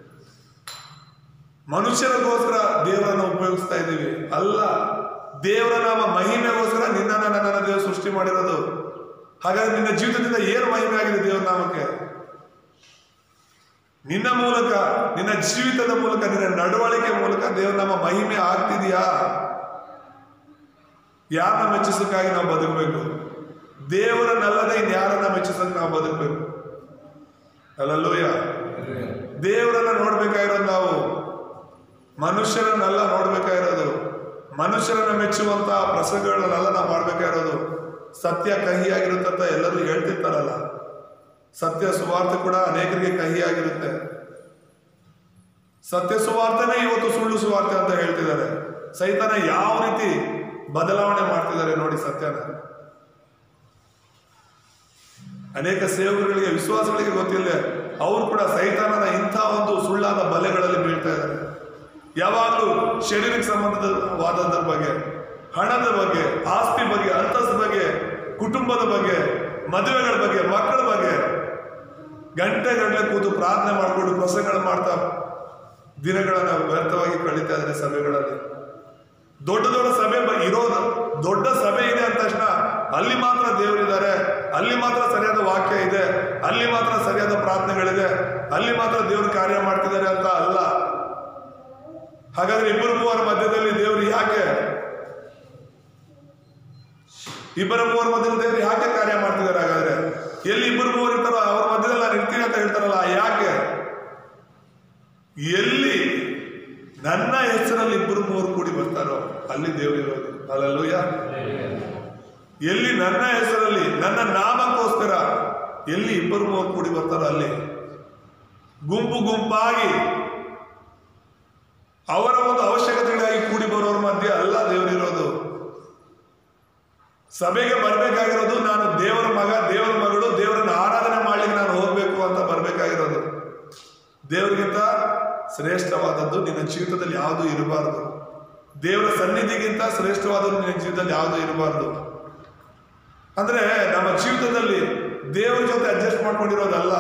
ಮನುಷ್ಯರಿಗೋಸ್ಕರ ದೇವರನ್ನ ಉಪಯೋಗಿಸ್ತಾ ಇದ್ದೀವಿ ಅಲ್ಲ ದೇವರ ನಾಮ ಮಹಿಮೆಗೋಸ್ಕರ ನಿನ್ನನ್ನ ನನ್ನನ್ನ ದೇವರು ಸೃಷ್ಟಿ ಮಾಡಿರೋದು ಹಾಗಾದ್ರೆ ನಿನ್ನ ಜೀವಿತದಿಂದ ಏನು ಮಹಿಮೆ ಆಗಿದೆ ದೇವರ ನಾಮಕ್ಕೆ ನಿನ್ನ ಮೂಲಕ ನಿನ್ನ ಜೀವಿತದ ಮೂಲಕ ನಿನ್ನ ನಡವಳಿಕೆ ಮೂಲಕ ದೇವರ ನಮ್ಮ ಮಹಿಮೆ ಆಗ್ತಿದೆಯಾ ಯಾರನ್ನ ಮೆಚ್ಚಿಸಕ್ಕಾಗಿ ನಾವು ಬದುಕಬೇಕು ದೇವರನ್ನಲ್ಲದೆ ಇನ್ಯಾರನ್ನ ಮೆಚ್ಚಿಸಕ್ ನಾವು ಬದುಕಬೇಕು ಅಲ್ಲಲ್ಲೂಯ ದೇವರನ್ನ ನೋಡ್ಬೇಕಾಗಿರೋದು ನಾವು ಮನುಷ್ಯರನ್ನೆಲ್ಲ ನೋಡ್ಬೇಕಾಗಿರೋದು ಮನುಷ್ಯರನ್ನ ಮೆಚ್ಚುವಂತ ಪ್ರಸಂಗಗಳನ್ನೆಲ್ಲ ನಾವು ಮಾಡ್ಬೇಕಾಗಿರೋದು ಸತ್ಯ ಕಹಿಯಾಗಿರುತ್ತಂತ ಎಲ್ಲರೂ ಹೇಳ್ತಿರ್ತಾರಲ್ಲ ಸತ್ಯ ಸುವಾರ್ತೆ ಕೂಡ ಅನೇಕರಿಗೆ ಕಹಿಯಾಗಿರುತ್ತೆ ಸತ್ಯ ಸುವಾರ್ತೆನೇ ಇವತ್ತು ಸುಳ್ಳು ಸುವಾರ್ತೆ ಅಂತ ಹೇಳ್ತಿದ್ದಾರೆ ಸೈತಾನ ಯಾವ ರೀತಿ ಬದಲಾವಣೆ ಮಾಡ್ತಿದ್ದಾರೆ ನೋಡಿ ಸತ್ಯನ ಅನೇಕ ಸೇವಕರಿಗೆ ವಿಶ್ವಾಸಗಳಿಗೆ ಗೊತ್ತಿಲ್ಲ ಅವರು ಕೂಡ ಸೈತಾನನ ಇಂಥ ಒಂದು ಸುಳ್ಳಾದ ಬಲೆಗಳಲ್ಲಿ ಬೀಳ್ತಾ ಇದ್ದಾರೆ ಯಾವಾಗಲೂ ಶರೀರಕ್ಕೆ ಸಂಬಂಧವಾದದ್ರ ಬಗ್ಗೆ ಹಣದ ಬಗ್ಗೆ ಆಸ್ತಿ ಬಗ್ಗೆ ಅಂತಸ್ತು ಬಗ್ಗೆ ಕುಟುಂಬದ ಬಗ್ಗೆ ಮದುವೆಗಳ ಬಗ್ಗೆ ಮಕ್ಕಳ ಬಗ್ಗೆ ಗಂಟೆ ಗಂಟೆ ಕೂತು ಪ್ರಾರ್ಥನೆ ಮಾಡಿಕೊಂಡು ಪ್ರಸಂಗಗಳು ಮಾಡ್ತಾ ದಿನಗಳನ್ನ ವ್ಯರ್ಥವಾಗಿ ಕಳೀತಾ ಇದ್ದಾರೆ ಸಭೆಗಳಲ್ಲಿ ದೊಡ್ಡ ದೊಡ್ಡ ಸಭೆ ಬ- ಇರೋದು ದೊಡ್ಡ ಸಭೆ ಇದೆ ಅಂದ ತಕ್ಷಣ ಅಲ್ಲಿ ಮಾತ್ರ ದೇವರಿದ್ದಾರೆ ಅಲ್ಲಿ ಮಾತ್ರ ಸರಿಯಾದ ವಾಕ್ಯ ಇದೆ ಅಲ್ಲಿ ಮಾತ್ರ ಸರಿಯಾದ ಪ್ರಾರ್ಥನೆಗಳಿದೆ ಅಲ್ಲಿ ಮಾತ್ರ ದೇವರು ಕಾರ್ಯ ಮಾಡ್ತಿದ್ದಾರೆ ಅಂತ ಅಲ್ಲ ಹಾಗಾದ್ರೆ ಇಬ್ಬರು ಮೂವರ ಮಧ್ಯದಲ್ಲಿ ದೇವರು ಯಾಕೆ ಇಬ್ಬರ ಮೂವರ ಮಧ್ಯದಲ್ಲಿ ದೇವರು ಯಾಕೆ ಕಾರ್ಯ ಮಾಡ್ತಿದ್ದಾರೆ ಹಾಗಾದ್ರೆ ಎಲ್ಲಿ ಇಬ್ಬರು ಮೂವರು ಇರ್ತಾರೋ ಅವ್ರ ಮಧ್ಯದಲ್ಲಿ ನಾನು ಇರ್ತೀನಿ ಅಂತ ಹೇಳ್ತಾರಲ್ಲ ಯಾಕೆ ಎಲ್ಲಿ ನನ್ನ ಹೆಸರಲ್ಲಿ ಇಬ್ಬರು ಮೂವರು ಕೂಡಿ ಬರ್ತಾರೋ ಅಲ್ಲಿ ದೇವರಿರೋದು ಅಲ್ಲಲ್ಲೂಯ ಎಲ್ಲಿ ನನ್ನ ಹೆಸರಲ್ಲಿ ನನ್ನ ನಾಮಕ್ಕೋಸ್ಕರ ಎಲ್ಲಿ ಇಬ್ಬರು ಮೂವರು ಕೂಡಿ ಬರ್ತಾರೋ ಅಲ್ಲಿ ಗುಂಪು ಗುಂಪಾಗಿ ಅವರ ಒಂದು ಅವಶ್ಯಕತೆಗಳಿಗಾಗಿ ಕೂಡಿ ಬರೋರ ಮಧ್ಯೆ ಅಲ್ಲ ದೇವರಿರೋದು ಸಭೆಗೆ ಬರಬೇಕಾಗಿರೋದು ನಾನು ದೇವರ ಮಗ ದೇವರ ಮಗಳು ದೇವರನ್ನ ಆರಾಧನೆ ಮಾಡ್ಲಿಕ್ಕೆ ನಾನು ಹೋಗ್ಬೇಕು ಅಂತ ಬರಬೇಕಾಗಿರೋದು ದೇವರಿಗಿಂತ ಶ್ರೇಷ್ಠವಾದದ್ದು ನಿನ್ನ ಜೀವಿತದಲ್ಲಿ ಯಾವುದು ಇರಬಾರದು ದೇವರ ಸನ್ನಿಧಿಗಿಂತ ಶ್ರೇಷ್ಠವಾದದ್ದು ನಿನ್ನ ಜೀವಿತದಲ್ಲಿ ಯಾವುದು ಇರಬಾರದು ಅಂದ್ರೆ ನಮ್ಮ ಜೀವಿತದಲ್ಲಿ ದೇವರ ಜೊತೆ ಅಡ್ಜಸ್ಟ್ ಮಾಡ್ಕೊಂಡಿರೋದಲ್ಲ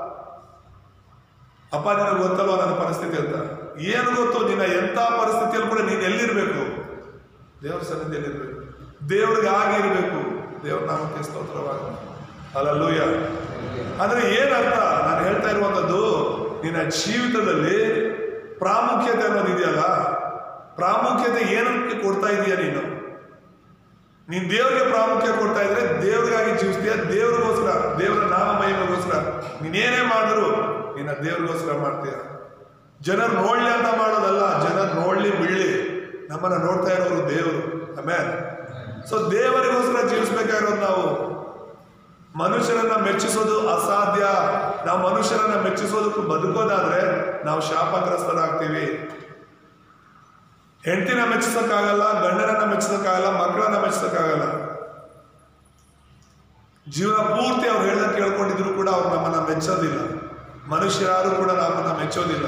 ಅಪ್ಪ ನಿನಗೆ ಗೊತ್ತಲ್ವ ನನ್ನ ಪರಿಸ್ಥಿತಿ ಅಂತ ಏನು ಗೊತ್ತು ನಿನ್ನ ಎಂಥ ಪರಿಸ್ಥಿತಿಯಲ್ಲಿ ಕೂಡ ನೀನು ಎಲ್ಲಿರ್ಬೇಕು ದೇವರ ಸನ್ನಿಧಿಯಲ್ಲಿರ್ಬೇಕು ದೇವ್ರಿಗೆ ಆಗಿರ್ಬೇಕು ದೇವ್ರ ನಾಮಕ್ಕೆ ಸ್ತೋತ್ರವಾಗ ಅಲ್ಲಲ್ಲೂಯ ಅಂದ್ರೆ ಏನರ್ಥ ನಾನು ಹೇಳ್ತಾ ಇರುವಂಥದ್ದು ನಿನ್ನ ಜೀವಿತದಲ್ಲಿ ಪ್ರಾಮುಖ್ಯತೆ ಅನ್ನೋದು ಇದೆಯಲ್ಲ ಪ್ರಾಮುಖ್ಯತೆ ಏನಕ್ಕೆ ಕೊಡ್ತಾ ಇದೀಯ ನೀನು ನೀನ್ ದೇವ್ರಿಗೆ ಪ್ರಾಮುಖ್ಯ ಕೊಡ್ತಾ ಇದ್ರೆ ದೇವ್ರಿಗಾಗಿ ಜೀವಿಸ್ತೀಯ ದೇವ್ರಿಗೋಸ್ಕರ ದೇವರ ನಾಮ ಮಹಿಮೆಗೋಸ್ಕರ ನೀನೇನೇ ಮಾಡಿದ್ರು ನಿನ್ನ ದೇವ್ರಿಗೋಸ್ಕರ ಮಾಡ್ತೀಯ ಜನರು ನೋಡ್ಲಿ ಅಂತ ಮಾಡೋದಲ್ಲ ಜನರು ನೋಡ್ಲಿ ಬೀಳ್ಲಿ ನಮ್ಮನ್ನ ನೋಡ್ತಾ ಇರೋರು ದೇವರು ಆಮೇಲೆ ಸೊ ದೇವರಿಗೋಸ್ಕರ ಜೀವಿಸ್ಬೇಕಾಗಿರೋದು ನಾವು ಮನುಷ್ಯರನ್ನ ಮೆಚ್ಚಿಸೋದು ಅಸಾಧ್ಯ ನಾವು ಮನುಷ್ಯರನ್ನ ಮೆಚ್ಚಿಸೋದಕ್ಕೂ ಬದುಕೋದಾದ್ರೆ ನಾವು ಶಾಪಗ್ರಸ್ತರಾಗ್ತೀವಿ ಹೆಂಡತಿನ ಮೆಚ್ಚಿಸಕ್ಕಾಗಲ್ಲ ಗಂಡನನ್ನ ಮೆಚ್ಚಿಸಕ್ಕಾಗಲ್ಲ ಮಕ್ಕಳನ್ನ ಮೆಚ್ಚಿಸಕ್ಕಾಗಲ್ಲ ಜೀವನ ಪೂರ್ತಿ ಅವ್ರು ಹೇಳ್ದ ಕೇಳ್ಕೊಂಡಿದ್ರು ಕೂಡ ಅವ್ರು ನಮ್ಮನ್ನ ಮೆಚ್ಚೋದಿಲ್ಲ ಮನುಷ್ಯರಾರು ಕೂಡ ನಮ್ಮನ್ನ ಮೆಚ್ಚೋದಿಲ್ಲ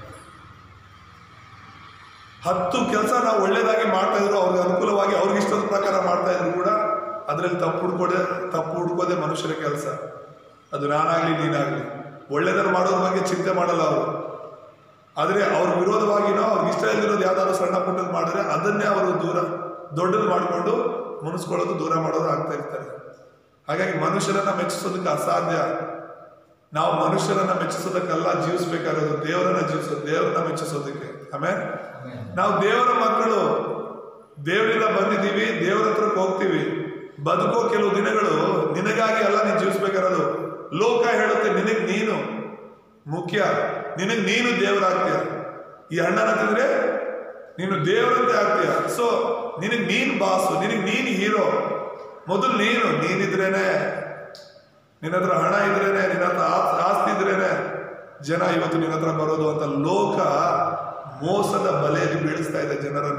ಹತ್ತು ಕೆಲಸ ನಾವು ಒಳ್ಳೇದಾಗಿ ಮಾಡ್ತಾ ಇದ್ರು ಅವ್ರಿಗೆ ಅನುಕೂಲವಾಗಿ ಅವ್ರಿಗೆ ಇಷ್ಟದ ಪ್ರಕಾರ ಮಾಡ್ತಾ ಇದ್ರು ಕೂಡ ಅದರಲ್ಲಿ ತಪ್ಪು ಹುಡ್ಕೋದೆ ತಪ್ಪು ಹುಡ್ಕೋದೆ ಮನುಷ್ಯರ ಕೆಲಸ ಅದು ನಾನಾಗ್ಲಿ ನೀನಾಗ್ಲಿ ಒಳ್ಳೇದನ್ನು ಮಾಡೋದ್ರ ಬಗ್ಗೆ ಚಿಂತೆ ಮಾಡಲ್ಲ ಅವರು ಆದರೆ ಅವ್ರ ವಿರೋಧವಾಗಿನೋ ಅವ್ರಿಗೆ ಇಷ್ಟ ಇಲ್ದಿರೋದು ಯಾವ್ದಾದ್ರು ಸಣ್ಣ ಪುಟ್ಟದ್ದು ಮಾಡಿದ್ರೆ ಅದನ್ನೇ ಅವರು ದೂರ ದೊಡ್ಡದು ಮಾಡಿಕೊಂಡು ಮುನಿಸ್ಕೊಳ್ಳೋದು ದೂರ ಮಾಡೋದು ಆಗ್ತಾ ಇರ್ತಾರೆ ಹಾಗಾಗಿ ಮನುಷ್ಯರನ್ನ ಮೆಚ್ಚಿಸೋದಕ್ಕೆ ಅಸಾಧ್ಯ ನಾವು ಮನುಷ್ಯರನ್ನ ಮೆಚ್ಚಿಸೋದಕ್ಕಲ್ಲ ಜೀವಿಸ್ಬೇಕಾಗಿರೋದು ದೇವರನ್ನ ಜೀವಿಸೋದು ದೇವರನ್ನ ಮೆಚ್ಚಿಸೋದಕ್ಕೆ ಆಮೇಲೆ ನಾವು ದೇವರ ಮಕ್ಕಳು ದೇವರಿಂದ ಬಂದಿದ್ದೀವಿ ದೇವರ ಹತ್ರಕ್ಕೆ ಹೋಗ್ತೀವಿ ಬದುಕೋ ಕೆಲವು ದಿನಗಳು ನಿನಗಾಗಿ ಅಲ್ಲ ನೀನು ಜೀವಿಸ್ಬೇಕಾಗಿರೋದು ಲೋಕ ಹೇಳುತ್ತೆ ನಿನಗ್ ನೀನು ಮುಖ್ಯ ನಿನಗ್ ನೀನು ದೇವರಾಗ್ತೀಯ ಈ ಹಣ್ಣನ್ನ ತಿಂದ್ರೆ ನೀನು ದೇವರಂತೆ ಆಗ್ತೀಯ ಸೊ ನಿನಗ್ ನೀನ್ ಬಾಸು ನಿನಗ್ ನೀನ್ ಹೀರೋ ಮೊದಲು ನೀನು ನೀನಿದ್ರೇನೆ ನಿನ್ನ ಹತ್ರ ಹಣ ಇದ್ರೇನೆ ನಿನ್ನ ಹತ್ರ ಆಸ್- ಆಸ್ತಿ ಇದ್ರೇನೆ ಜನ ಇವತ್ತು ನಿನ್ನ ಹತ್ರ ಬರೋದು ಅಂತ ಲೋಕ ಮೋಸದ ಬಲೆಯಲ್ಲಿ ಬೀಳಿಸ್ತಾ ಇದೆ ಜನರನ್ನ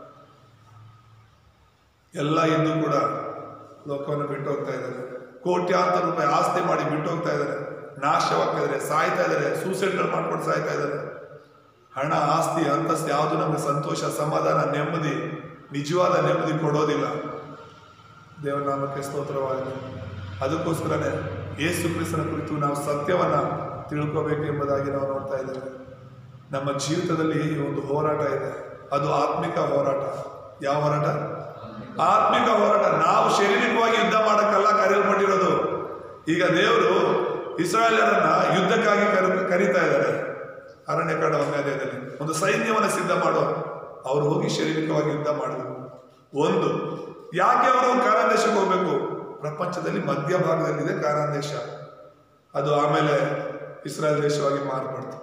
ಎಲ್ಲ ಇದ್ದು ಕೂಡ ಲೋಕವನ್ನು ಬಿಟ್ಟು ಹೋಗ್ತಾ ಇದ್ದಾರೆ ಕೋಟ್ಯಾಂತರ ರೂಪಾಯಿ ಆಸ್ತಿ ಮಾಡಿ ಬಿಟ್ಟು ಹೋಗ್ತಾ ಇದ್ದಾರೆ ನಾಶವಾಗ್ತಾ ಇದ್ದಾರೆ ಸಾಯ್ತಾ ಇದ್ದಾರೆ ಸೂಸೈಡ್ಗಳು ಮಾಡ್ಕೊಂಡು ಸಾಯ್ತಾ ಇದ್ದಾರೆ ಹಣ ಆಸ್ತಿ ಅಂತಸ್ತು ಯಾವುದು ನಮಗೆ ಸಂತೋಷ ಸಮಾಧಾನ ನೆಮ್ಮದಿ ನಿಜವಾದ ನೆಮ್ಮದಿ ಕೊಡೋದಿಲ್ಲ ದೇವರ ನಾಮಕ್ಕೆ ಸ್ತೋತ್ರವಾಗಲಿ ಅದಕ್ಕೋಸ್ಕರನೇ ಯೇಸು ಕ್ರಿಸ್ತನ ಕುರಿತು ನಾವು ಸತ್ಯವನ್ನ ತಿಳ್ಕೋಬೇಕು ಎಂಬುದಾಗಿ ನಾವು ನೋಡ್ತಾ ಇದ್ದೇವೆ ನಮ್ಮ ಜೀವಿತದಲ್ಲಿ ಒಂದು ಹೋರಾಟ ಇದೆ ಅದು ಆತ್ಮಿಕ ಹೋರಾಟ ಯಾವ ಹೋರಾಟ ಆತ್ಮಿಕ ಹೋರಾಟ ನಾವು ಶಾರೀರಿಕವಾಗಿ ಯುದ್ಧ ಮಾಡಕ್ಕಲ್ಲ ಕರೆಯಲ್ಪಟ್ಟಿರೋದು ಈಗ ದೇವರು ಇಸ್ರಾಯೇಲರನ್ನ ಯುದ್ಧಕ್ಕಾಗಿ ಕರೆ ಕರೀತಾ ಇದ್ದಾರೆ ಅರಣ್ಯಕಾಂಡ ಒಂದನೇದಲ್ಲಿ ಒಂದು ಸೈನ್ಯವನ್ನು ಸಿದ್ಧ ಮಾಡೋ ಅವ್ರು ಹೋಗಿ ಶಾರೀರಿಕವಾಗಿ ಯುದ್ಧ ಮಾಡಬೇಕು ಒಂದು ಯಾಕೆ ಅವರು ಕಾನಾನ್ ದೇಶಕ್ಕೆ ಹೋಗ್ಬೇಕು ಪ್ರಪಂಚದಲ್ಲಿ ಮಧ್ಯಭಾಗದಲ್ಲಿದೆ ಕಾನಾನ್ ದೇಶ ಅದು ಆಮೇಲೆ ಇಸ್ರಾಯೇಲ್ ದೇಶವಾಗಿ ಮಾರ್ಪಡ್ತು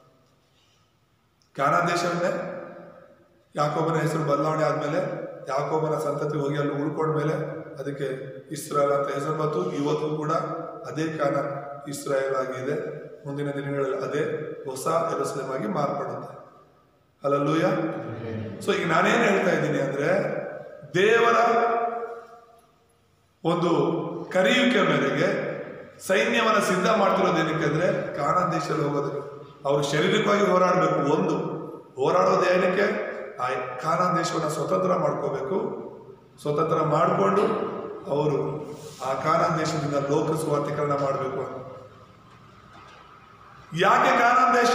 ಕಾನಾನ್ ದೇಶವನ್ನೇ ಯಾಕೋಬನ ಹೆಸರು ಬದಲಾವಣೆ ಆದ್ಮೇಲೆ ಯಾಕೋಬನ ಸಂತತಿ ಹೋಗಿ ಅಲ್ಲಿ ಉಳ್ಕೊಂಡ್ಮೇಲೆ ಅದಕ್ಕೆ ಇಸ್ರಾಯೇಲ್ ಅಂತ ಹೆಸರು ಬಂತು ಇವತ್ತು ಕೂಡ ಅದೇ ಕಾನಾನ್ ಇಸ್ರಾಯೇಲ್ ಆಗಿದೆ ಮುಂದಿನ ದಿನಗಳಲ್ಲಿ ಅದೇ ಹೊಸ ಎರುಸಲೇಮ್ ಆಗಿ ಮಾರ್ಪಡುತ್ತೆ ಅಲ್ಲಲ್ಲೂಯ ಸೊ ಈಗ ನಾನೇನ್ ಹೇಳ್ತಾ ಇದ್ದೀನಿ ಅಂದ್ರೆ ದೇವರ ಒಂದು ಕರೆಯುವಿಕೆ ಮೇರೆಗೆ ಸೈನ್ಯವನ್ನ ಸಿದ್ಧ ಮಾಡ್ತಿರೋದು ಏನಕ್ಕೆ ಅಂದ್ರೆ ಕಾನಾನ್ ದೇಶದಲ್ಲಿ ಹೋಗೋದಕ್ಕೆ ಅವರು ಶಾರೀರಿಕವಾಗಿ ಹೋರಾಡಬೇಕು ಒಂದು ಹೋರಾಡೋದು ಏನಕ್ಕೆ ಆ ಕಾನಾನ್ ದೇಶವನ್ನ ಸ್ವತಂತ್ರ ಮಾಡ್ಕೋಬೇಕು ಸ್ವತಂತ್ರ ಮಾಡಿಕೊಂಡು ಅವರು ಆ ಕಾನಾನ್ ದೇಶದಿಂದ ಲೋಕ ಸುವಾರ್ಥೀಕರಣ ಮಾಡಬೇಕು ಅಂತ ಯಾಕೆ ಕಾನಾನ್ ದೇಶ